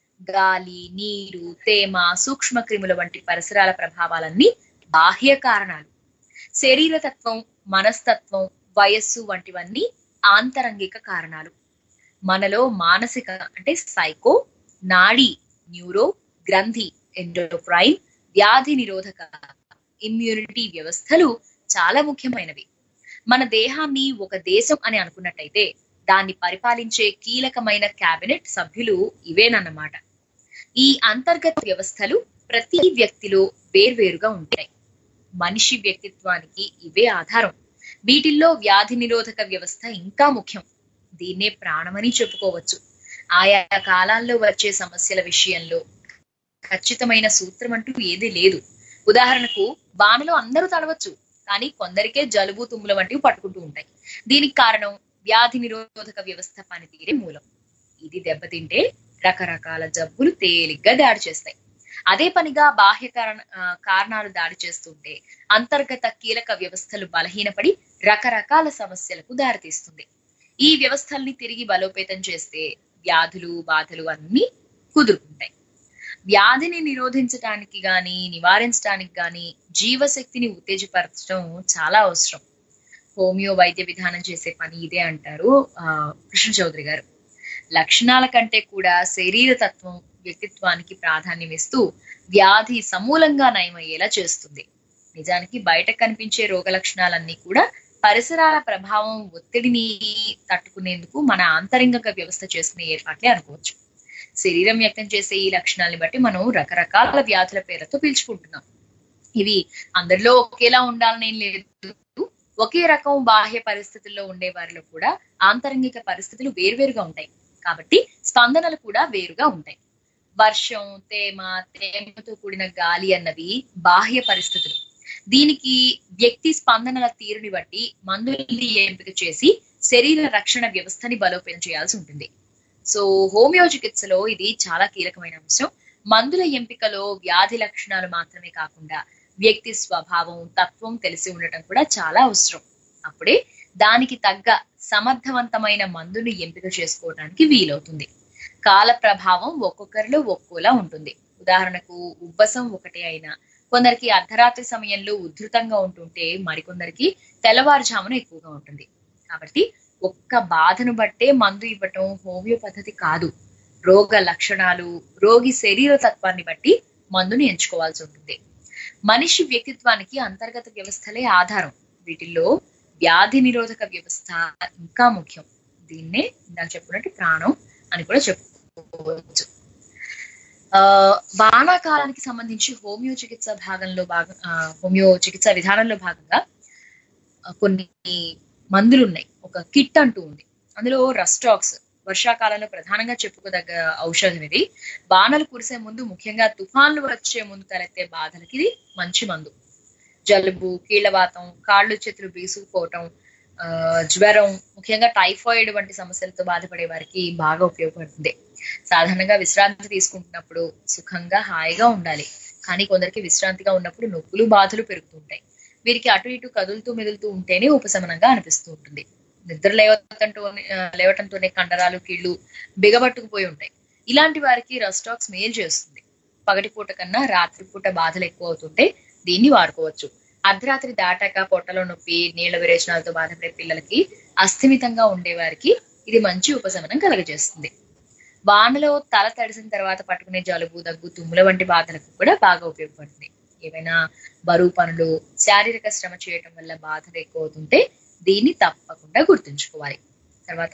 గాలి నీరు తేమ సూక్ష్మ క్రిముల వంటి పరిసరాల ప్రభావాలన్నీ బాహ్య కారణాలు శరీరతత్వం మనస్తత్వం వయస్సు వంటివన్నీ ఆంతరంగిక కారణాలు మనలో మానసిక అంటే సైకో నాడి న్యూరో గ్రంథి ఎండోక్రైన్ వ్యాధి నిరోధక ఇమ్యూనిటీ వ్యవస్థలు చాలా ముఖ్యమైనవి మన దేహాన్ని ఒక దేశం అని అనుకున్నట్టయితే దాన్ని పరిపాలించే కీలకమైన కేబినెట్ సభ్యులు ఇవేనన్నమాట ఈ అంతర్గత వ్యవస్థలు ప్రతి వ్యక్తిలో వేర్వేరుగా ఉంటాయి మనిషి వ్యక్తిత్వానికి ఇవే ఆధారం వీటిల్లో వ్యాధి నిరోధక వ్యవస్థ ఇంకా ముఖ్యం దీన్నే ప్రాణమని చెప్పుకోవచ్చు ఆయా కాలాల్లో వచ్చే సమస్యల విషయంలో ఖచ్చితమైన సూత్రం అంటూ ఏదీ లేదు ఉదాహరణకు వానలో అందరూ తడవచ్చు కానీ కొందరికే జలుబు తుమ్ముల వంటివి పట్టుకుంటూ ఉంటాయి దీనికి కారణం వ్యాధి నిరోధక వ్యవస్థ పనితీరే మూలం ఇది దెబ్బతింటే రకరకాల జబ్బులు తేలిగ్గా దాడి చేస్తాయి అదే పనిగా బాహ్య కారణ ఆ, కారణాలు దాడి చేస్తుంటే అంతర్గత కీలక వ్యవస్థలు బలహీనపడి రకరకాల సమస్యలకు దారితీస్తుంది ఈ వ్యవస్థల్ని తిరిగి బలోపేతం చేస్తే వ్యాధులు బాధలు అన్ని కుదురుకుంటాయి వ్యాధిని నిరోధించడానికి గాని నివారించడానికి గాని జీవశక్తిని ఉత్తేజపరచడం చాలా అవసరం హోమియో వైద్య విధానం చేసే పని ఇదే అంటారు ఆ, కృష్ణ చౌదరి గారు లక్షణాల కంటే కూడా శరీర తత్వం వ్యక్తిత్వానికి ప్రాధాన్యం ఇస్తూ వ్యాధి సమూలంగా నయమయ్యేలా చేస్తుంది నిజానికి బయట కనిపించే రోగ లక్షణాలన్నీ కూడా పరిసరాల ప్రభావం ఒత్తిడిని తట్టుకునేందుకు మన ఆంతరింగక వ్యవస్థ చేసుకునే ఏర్పాట్లే అనుకోవచ్చు శరీరం వ్యక్తం చేసే ఈ లక్షణాలని బట్టి మనం రకరకాల వ్యాధుల పేర్లతో పిలుచుకుంటున్నాం ఇవి అందరిలో ఒకేలా ఉండాలని ఏం లేదు ఒకే రకం బాహ్య పరిస్థితుల్లో ఉండే వారిలో కూడా ఆంతరంగిక పరిస్థితులు వేర్వేరుగా ఉంటాయి కాబట్టి స్పందనలు కూడా వేరుగా ఉంటాయి వర్షం తేమ తేమతో కూడిన గాలి అన్నవి బాహ్య పరిస్థితులు దీనికి వ్యక్తి స్పందనల తీరుని బట్టి మందుల్ని ఎంపిక చేసి శరీర రక్షణ వ్యవస్థని బలోపేతం చేయాల్సి ఉంటుంది సో హోమియో చికిత్సలో ఇది చాలా కీలకమైన అంశం మందుల ఎంపికలో వ్యాధి లక్షణాలు మాత్రమే కాకుండా వ్యక్తి స్వభావం తత్వం తెలిసి ఉండటం కూడా చాలా అవసరం అప్పుడే దానికి తగ్గ సమర్థవంతమైన మందుని ఎంపిక చేసుకోవడానికి వీలవుతుంది కాల ప్రభావం ఒక్కొక్కరిలో ఒక్కోలా ఉంటుంది ఉదాహరణకు ఉబ్బసం ఒకటే అయినా కొందరికి అర్ధరాత్రి సమయంలో ఉధృతంగా ఉంటుంటే మరికొందరికి తెల్లవారుజామున ఎక్కువగా ఉంటుంది కాబట్టి ఒక్క బాధను బట్టే మందు ఇవ్వటం హోమియో పద్ధతి కాదు రోగ లక్షణాలు రోగి శరీర తత్వాన్ని బట్టి మందుని ఎంచుకోవాల్సి ఉంటుంది మనిషి వ్యక్తిత్వానికి అంతర్గత వ్యవస్థలే ఆధారం వీటిల్లో వ్యాధి నిరోధక వ్యవస్థ ఇంకా ముఖ్యం దీన్నే ఇందాక చెప్పినట్టు ప్రాణం అని కూడా చెప్పుకోవచ్చు ఆ వానాకాలానికి సంబంధించి హోమియో చికిత్స భాగంలో భాగం ఆ, హోమియో చికిత్స విధానంలో భాగంగా ఆ, కొన్ని మందులు ఉన్నాయి ఒక కిట్ అంటూ ఉంది అందులో రస్టాక్స్ వర్షాకాలంలో ప్రధానంగా చెప్పుకోదగ్గ ఔషధం ఇది వానలు కురిసే ముందు ముఖ్యంగా తుఫాన్లు వచ్చే ముందు తలెత్తే బాధలకి ఇది మంచి మందు జలుబు కీళ్లవాతం కాళ్ళు చేతులు బీసుకుపోవటం ఆ, జ్వరం ముఖ్యంగా టైఫాయిడ్ వంటి సమస్యలతో బాధపడే వారికి బాగా ఉపయోగపడుతుంది సాధారణంగా విశ్రాంతి తీసుకుంటున్నప్పుడు సుఖంగా హాయిగా ఉండాలి కానీ కొందరికి విశ్రాంతిగా ఉన్నప్పుడు నొప్పులు బాధలు పెరుగుతుంటాయి వీరికి అటు ఇటు కదులుతూ మెదులుతూ ఉంటేనే ఉపశమనంగా అనిపిస్తూ ఉంటుంది నిద్ర లేవటంతో లేవటంతోనే కండరాలు కీళ్లు బిగబట్టుకుపోయి ఉంటాయి ఇలాంటి వారికి రస్టాక్స్ మేలు చేస్తుంది పగటిపూట కన్నా రాత్రిపూట బాధలు ఎక్కువ అవుతుంటే దీన్ని వాడుకోవచ్చు అర్ధరాత్రి దాటాక పొట్టలో నొప్పి నీళ్ల విరేచనాలతో బాధపడే పిల్లలకి అస్థిమితంగా ఉండే వారికి ఇది మంచి ఉపశమనం కలగజేస్తుంది వానలో తల తడిసిన తర్వాత పట్టుకునే జలుబు దగ్గు తుమ్ముల వంటి బాధలకు కూడా బాగా ఉపయోగపడుతుంది ఏవైనా బరువు పనులు శారీరక శ్రమ చేయటం వల్ల బాధలు ఎక్కువ అవుతుంటే దీన్ని తప్పకుండా గుర్తుంచుకోవాలి తర్వాత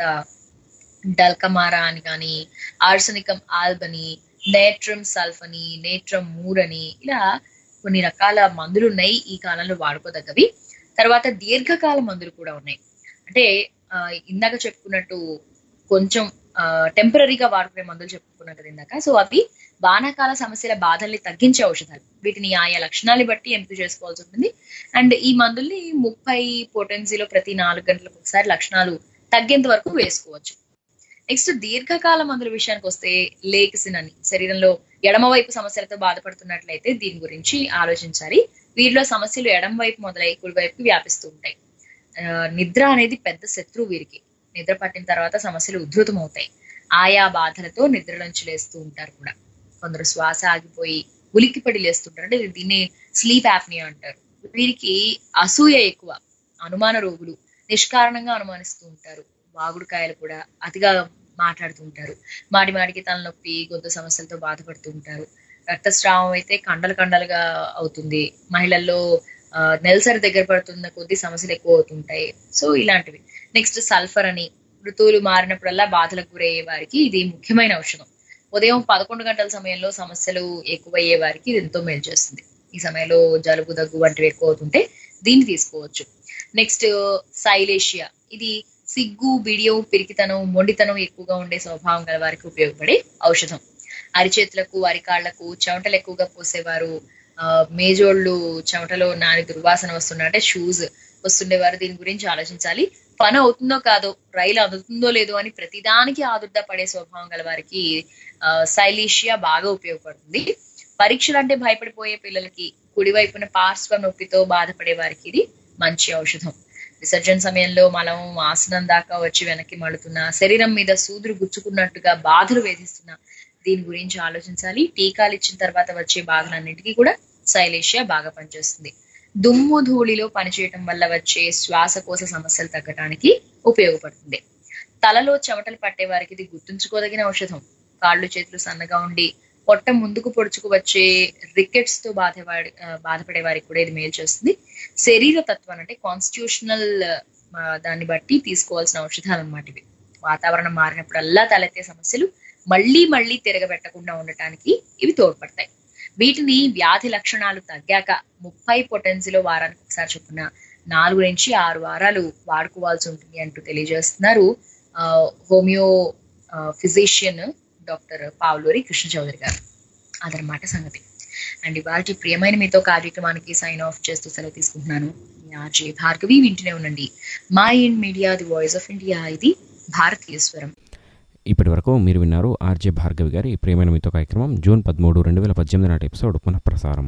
డల్కమారా అని కానీ arsenicum album natrum sulph natrum mur అని ఇలా కొన్ని రకాల మందులు ఉన్నాయి ఈ కాలంలో వాడుకోదగ్గవి తర్వాత దీర్ఘకాల మందులు కూడా ఉన్నాయి అంటే ఆ, ఇందాక చెప్పుకున్నట్టు కొంచెం టెంపరీగా వాడుకునే మందులు చెప్పుకున్నాం కదా ఇందాక సో అవి వానాకాల సమస్యల బాధల్ని తగ్గించే ఔషధాలు వీటిని ఆయా లక్షణాలు బట్టి ఎంపిక చేసుకోవాల్సి ఉంటుంది అండ్ ఈ మందుల్ని ముప్పై పొటెన్సీలో ప్రతి నాలుగు గంటలకు ఒకసారి లక్షణాలు తగ్గేంత వరకు వేసుకోవచ్చు నెక్స్ట్ దీర్ఘకాల మందుల విషయానికి వస్తే లేక్సిన్ అని శరీరంలో ఎడమ వైపు సమస్యలతో బాధపడుతున్నట్లయితే దీని గురించి ఆలోచించాలి వీరిలో సమస్యలు ఎడమ వైపు మొదలై కుడి వైపు వ్యాపిస్తూ ఉంటాయి ఆ, నిద్ర అనేది పెద్ద శత్రువు వీరికి నిద్ర పట్టిన తర్వాత సమస్యలు ఉధృతం అవుతాయి ఆయా బాధలతో నిద్రలోంచి లేస్తూ ఉంటారు కూడా కొందరు శ్వాస ఆగిపోయి ఉలిక్కిపడి లేస్తుంటారు అంటే దీన్ని స్లీప్ యాప్నియా అంటారు వీరికి అసూయ ఎక్కువ అనుమాన రోగులు నిష్కారణంగా అనుమానిస్తూ ఉంటారు వాగుడుకాయలు కూడా అతిగా మాట్లాడుతూ ఉంటారు మాటి మాటికి తలనొప్పి గొంతు సమస్యలతో బాధపడుతూ ఉంటారు రక్తస్రావం అయితే కండలు కండలుగా అవుతుంది మహిళల్లో ఆ, నెలసరి దగ్గర పడుతున్న కొద్ది సమస్యలు ఎక్కువ అవుతుంటాయి సో ఇలాంటివి నెక్స్ట్ సల్ఫర్ అని ఋతువులు మారినప్పుడల్లా బాధలకు గురయ్యే వారికి ఇది ముఖ్యమైన ఔషధం ఉదయం పదకొండు గంటల సమయంలో సమస్యలు ఎక్కువయ్యే వారికి ఇది ఎంతో మేలు చేస్తుంది ఈ సమయంలో జలుబు దగ్గు వంటివి ఎక్కువ అవుతుంటే దీన్ని తీసుకోవచ్చు నెక్స్ట్ సైలేషియా ఇది సిగ్గు బిడియం పిరికితనం మొండితనం ఎక్కువగా ఉండే స్వభావం గల వారికి ఉపయోగపడే ఔషధం అరిచేతులకు అరికాళ్లకు చెమటలు ఎక్కువగా పోసేవారు ఆ, మేజోళ్ళు చెమటలో నాని దుర్వాసన వస్తుండే అంటే షూస్ వస్తుండేవారు దీని గురించి ఆలోచించాలి పని అవుతుందో కాదో రైలు అందుతుందో లేదో అని ప్రతిదానికి ఆదుర్దా పడే స్వభావం గల వారికి ఆ, సైలీషియా బాగా ఉపయోగపడుతుంది పరీక్షలు అంటే భయపడిపోయే పిల్లలకి కుడివైపున పార్శ్వ నొప్పితో బాధపడే వారికి ఇది మంచి ఔషధం విసర్జన సమయంలో మలం ఆసనం దాకా వచ్చి వెనక్కి మడుతున్న శరీరం మీద సూదులు గుచ్చుకున్నట్టుగా బాధలు వేధిస్తున్న దీని గురించి ఆలోచించాలి టీకాలు ఇచ్చిన తర్వాత వచ్చే బాధలన్నిటికీ కూడా సైలేషియా బాగా పనిచేస్తుంది దుమ్ము ధూళిలో పనిచేయటం వల్ల వచ్చే శ్వాసకోశ సమస్యలు తగ్గడానికి ఉపయోగపడుతుంది తలలో చెమటలు పట్టే వారికి ఇది గుర్తుంచుకోదగిన ఔషధం కాళ్ళు చేతులు సన్నగా ఉండి పొట్ట ముందుకు పొడుచుకు వచ్చే రికెట్స్ తో బాధపడే బాధపడే వారికి కూడా ఇది మేలు చేస్తుంది శరీర తత్వం అంటే కాన్స్టిట్యూషనల్ దాన్ని బట్టి తీసుకోవాల్సిన ఔషధాలు అన్నమాట ఇవి వాతావరణం మారినప్పుడల్లా తలెత్తే సమస్యలు మళ్ళీ మళ్ళీ తిరగబెట్టకుండా ఉండటానికి ఇవి తోడ్పడతాయి వీటిని వ్యాధి లక్షణాలు తగ్గాక ముప్పై పొటెన్సీలో వారానికి ఒకసారి చొప్పున నాలుగు నుంచి ఆరు వారాలు వాడుకోవాల్సి ఉంటుంది అంటూ తెలియజేస్తున్నారు ఆ, హోమియో ఆ, ఫిజిషియన్ డాక్టర్ పావులూరి కృష్ణ చౌదరి గారు అదనమాట సంగతి అండ్ ఇవాళ ప్రియమైన మీతో కార్యక్రమానికి సైన్ ఆఫ్ చేస్తూ సెలవు తీసుకుంటున్నాను మీ ఆర్జే భార్గవి వింటూనే ఉండండి MyInd media the voice of India ఇది భారతీయ స్వరం ఇప్పటి వరకు మీరు విన్నారు ఆర్జే భార్గవి గారి ప్రియమైన మీతో కార్యక్రమం జూన్ పదమూడు రెండు వేల పద్దెనిమిది నాటి ఎపిసోడ్ పునఃప్రసారం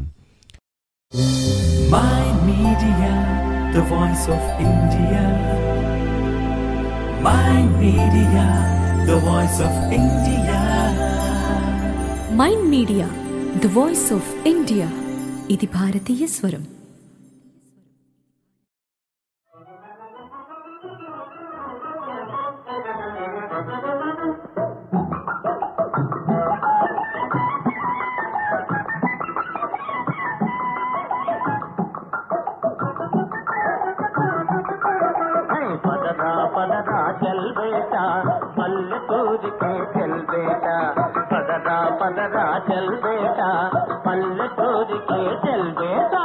My Media, the voice of India. My Media, the voice of India. MyInd media the voice of India ఇది భారతీయ స్వరం పదరా పదరా చల్ బేటా పల్లెటూరికి చల్ బేటా పదరా పదరా చల్ బేటా పల్లెటూరికి చల్ బేటా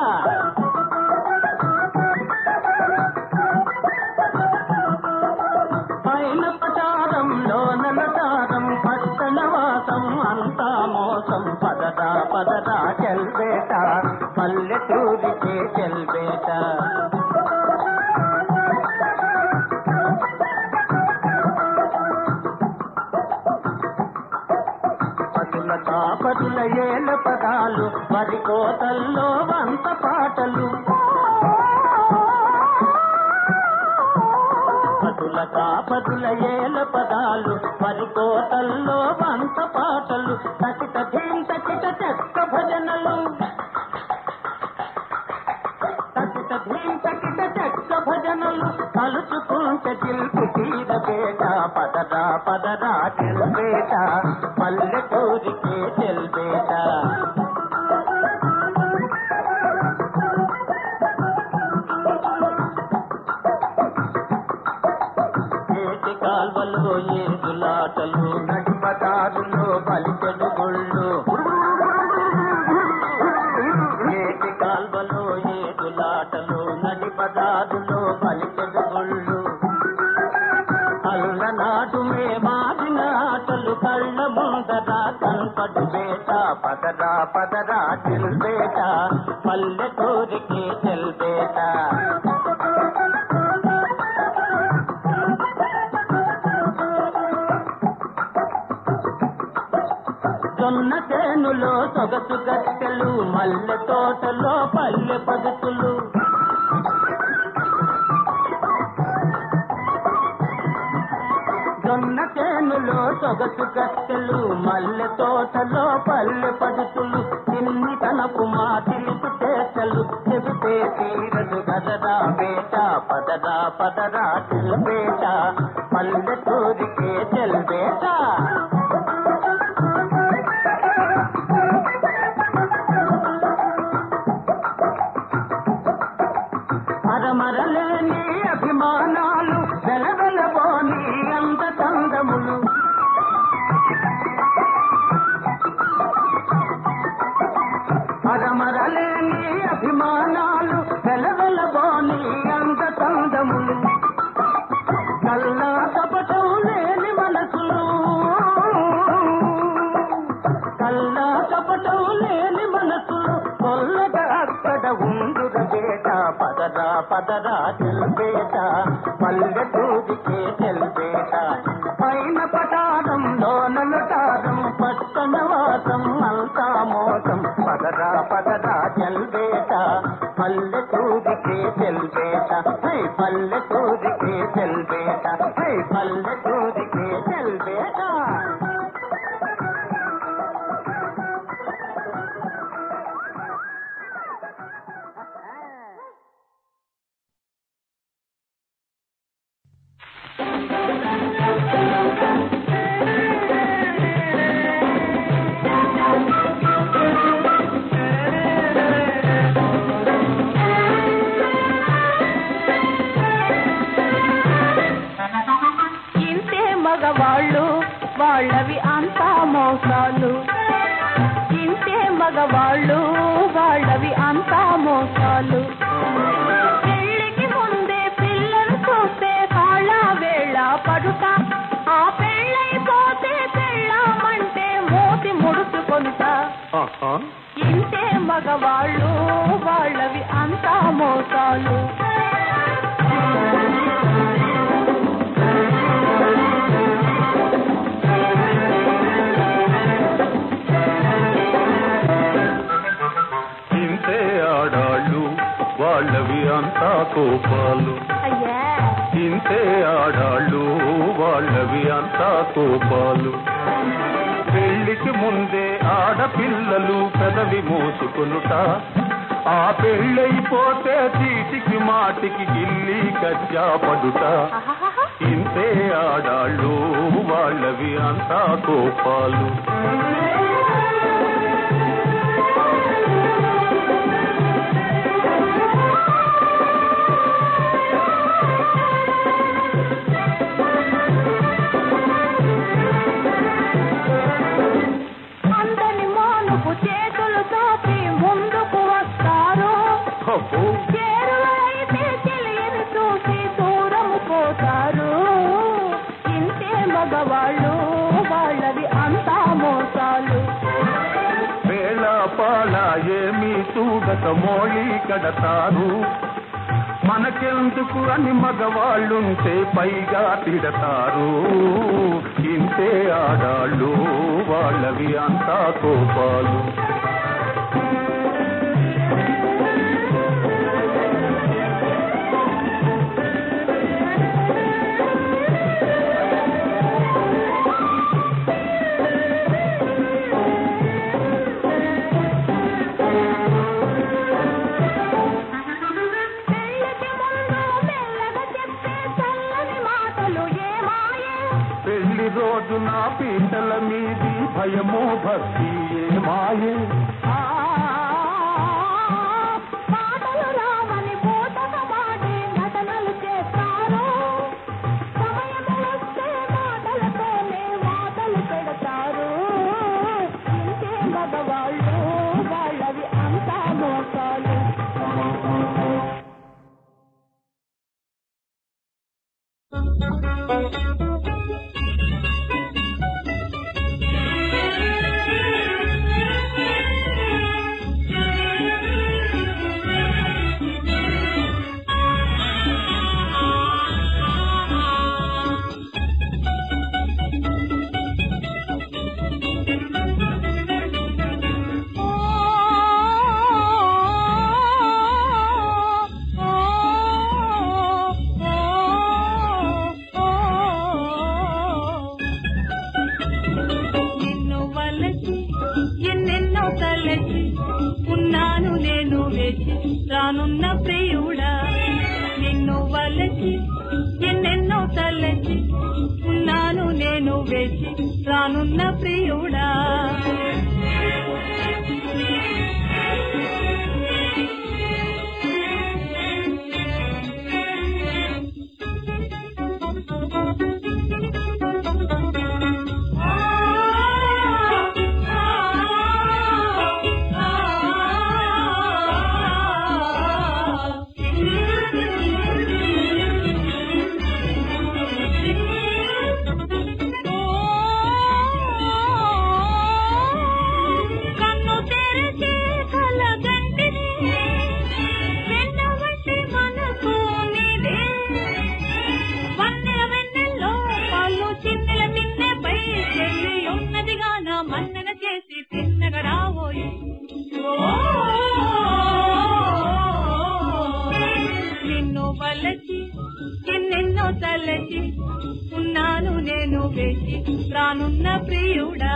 పైన పటారంలో నలటారం పట్టణ వాసం అంతా మోసం పదరా పదరా చల్ బేటా పల్లెటూరికి చల్ బేటా కోతల్లో వంత పాటలు పదుల కాపదుల ఏల పదాలు మరి కోతల్లో వంత పాటలు తకిట ధీం తకిట చెక్క భజనలు తకిట ధీం తకిట చెక్క భజనలు తలుచుకుంటే దిల్పు తీరబేట పదరా పదరా తెల్బేట పల్లెటూరికే తెల్బేట ఏటి కాల్వలో ఏదులాటలు నడిపదారులో పలికెడు గుళ్ళు ఏటి కాల్వలో ఏదులాటలు నడిపదారులో పలికెడు గుళ్ళు అల్లనాడు మే మాదిన ఆటలు కళ్ళ ముందర కనపడు బేట పదరా పదరా చెల్బేట పల్లెటూరికి చెల్బేట జొన్న చేనులో సొగసు గట్టెలు మల్లె తోటలో పల్లె పదుతులు జొన్న చేనులో సొగసు గట్టెలు మల్లె తోటలో పల్లె పదుతులు చిన్ని తనపు మా తిలుపు చేతలు చెబితే తీరదు గదరా బేట పదరా పదరా చెల్బేట పల్లెటూరికే చెల్బేట అరమరలేని అభిమానాలు వెలవెలబోని అంత చందములు అరమరలేని అభిమానాలు వెలవెలబోని అంత చందములు కల్లా కపటం లేని మనసులు కల్లా కపటం లేని మనసులు కొల్లగా అక్కడ ఉండుర బేట పదరా పదరా చెల్బేట పల్లెటూరికే చెల్బేట పైన పటారంలో నలుటారం పట్టణ వాసం అంతా మోసం పదరా పదరా చెల్బేట పల్లెటూరికే చెల్బేట హై పల్లెటూరికే చెల్బేట హై పల్లెటూరికే చెల్బేట ఇంతే మగవాళ్ళు వాళ్ళవి అంతా మోసాలు ఇంతే మగవాళ్ళు వాళ్ళవి అంతా మోసాలు పెళ్ళికి ముందే పిల్లలు చూస్తే కాళ్ళ వేళ పడుట ఆ పెళ్ళైపోతే పెళ్ళామంటే మూతి ముడుచుకొనుట ఇంతే మగవాళ్ళు వాళ్ళవి అంతా మోసాలు ఇంతే ఆడాళ్ళు వాళ్ళవి అంతా కోపాలు అయ్యా ఇంతే ఆడాళ్ళు వాళ్ళవి అంతా కోపాలు పెళ్లికి ముందే ఆడపిల్లలు పెదవి మోసుకొనుట ఆ పెళ్ళైపోతే చీటికి మాటికి గిల్లి కజ్జా పడుట ఇంతే ఆడాళ్ళు వాళ్ళవి అంతా కోపాలు అందని మానుకు చేతులు చాపి ముందుకు వస్తారు చేరువైతే తెలియని చూసి దూరం పోతారు ఇంతే మగవాళ్ళు వాళ్ళవి అంతా మోసాలు వేళ పాల ఏమీ చూడక మోళీ కడతారు మనకెందుకు అని మగవాళ్ళుంటే పైగా తిడతారు ఇంతే ఆడాళ్ళు వాళ్ళవి అంతా కోపాలు కొండల మీది భయము భక్తి ఏ మాయే పాటలు రావని పూటక పాడి నటనలు చేస్తారు సమయం వస్తే మాటలతోనే మాటలు పెడతారు ఇంతే మగవాళ్ళు వాళ్ళవి అంతా మోసాలు నిన్ను వలచి ఎన్నెన్నో తలచి ఉన్నాను నేను వేచి రానున్న ప్రియుడా నిన్ను వలచి ఎన్నెన్నో తలచి ఉన్నాను నేను వేచి రానున్న ప్రియుడా కన్ను తెరిచి కలగంటిని వెన్నవంటి మనసు నీదే వన్నెల వెన్నెల్లో పాలు చిన్నెల తిన్నెపై చెల్లి ఉన్నదిగా నా మన్నన చేసి తిన్నగ రావోయి నిన్ను వలచి ఎన్నెన్నో తలచి ఉన్నాను నేను వేచి రానున్న ప్రియుడా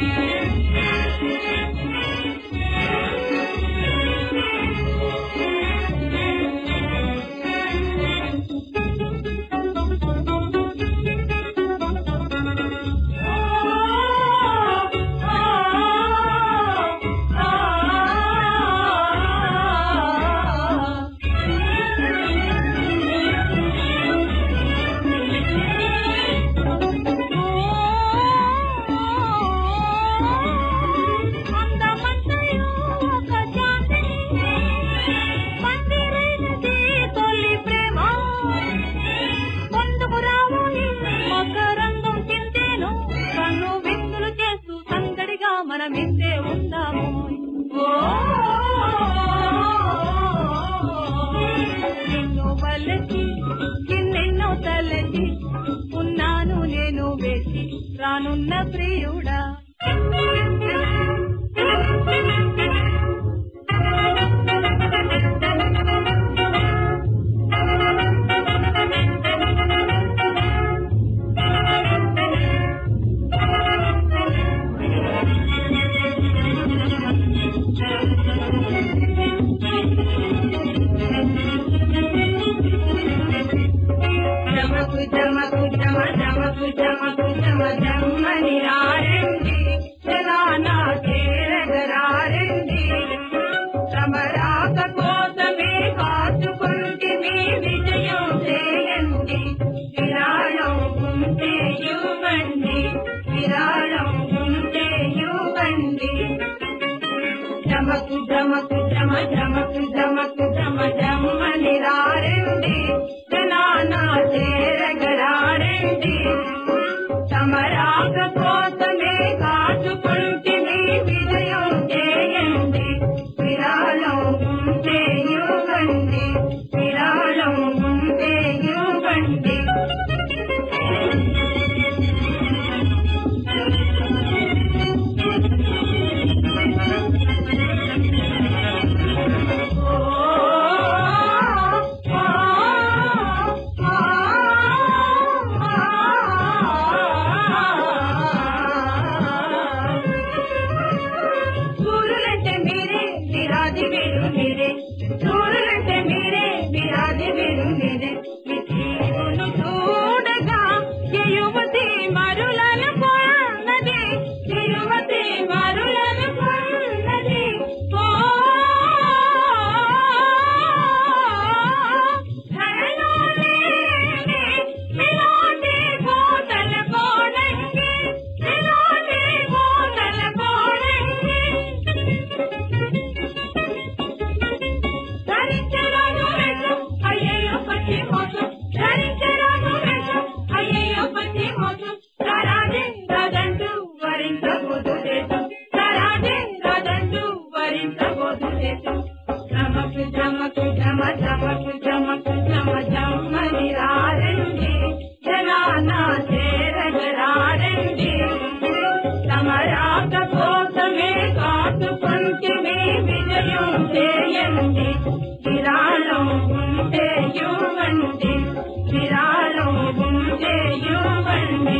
అందమంతయు ఒక చాందిని మందిరైనది తొలి ప్రేమ ముందుకు రావోయి మకరంగం చింతేను కన్ను విందులు చేస్తూ సందడిగా మనమింతే ఉందాము ఓ నిన్ను వలచి ఎన్నెన్నో తలచి ఉన్నాను నేను వేచి రానున్న ప్రియుడా జమకు జమకు జమ జమకు జమకు జమ జమ్మని రారండి జలానా చేరగరారండి సమరాక కోసమే కాచుకుంటే మీ విజయం చేయండి విరాళం ఉంటే ఇవ్వండి విరాళం ఉంటే ఇవ్వండి జమకు జమకు జమ జమకు జమకు జమ జమ్మని రారండి జనానా చేరగరారండి సమరాక కోసమే కాచుకుంటే మీ విజయం చేయండి విరాళం ఉంటే ఇవ్వండి విరాళం ఉంటే ఇవ్వండి ఓ జమక్ జమక్ జమ జమక్ జమక్ జమ జమ్మని రారండి జనానా చేరగరారండి తమరాక కోసమే కాటుకుంటే విజయం చేయండి విరాళం ఉంటే ఇవ్వండి విరాళం ఉంటే ఇవ్వండి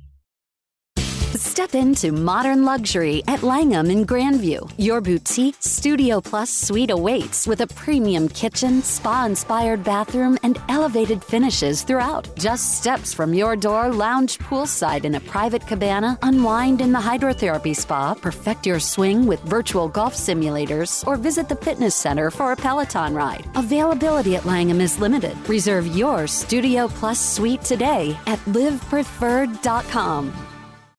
Step into modern luxury at Langham in Grandview. Your boutique Studio Plus suite awaits with a premium kitchen, spa inspired bathroom, and elevated finishes throughout. Just steps from your door, lounge poolside in a private cabana, unwind in the hydrotherapy spa, perfect your swing with virtual golf simulators, or visit the fitness center for a Peloton ride. Availability at Langham is limited. Reserve your Studio Plus suite today at livepreferred.com.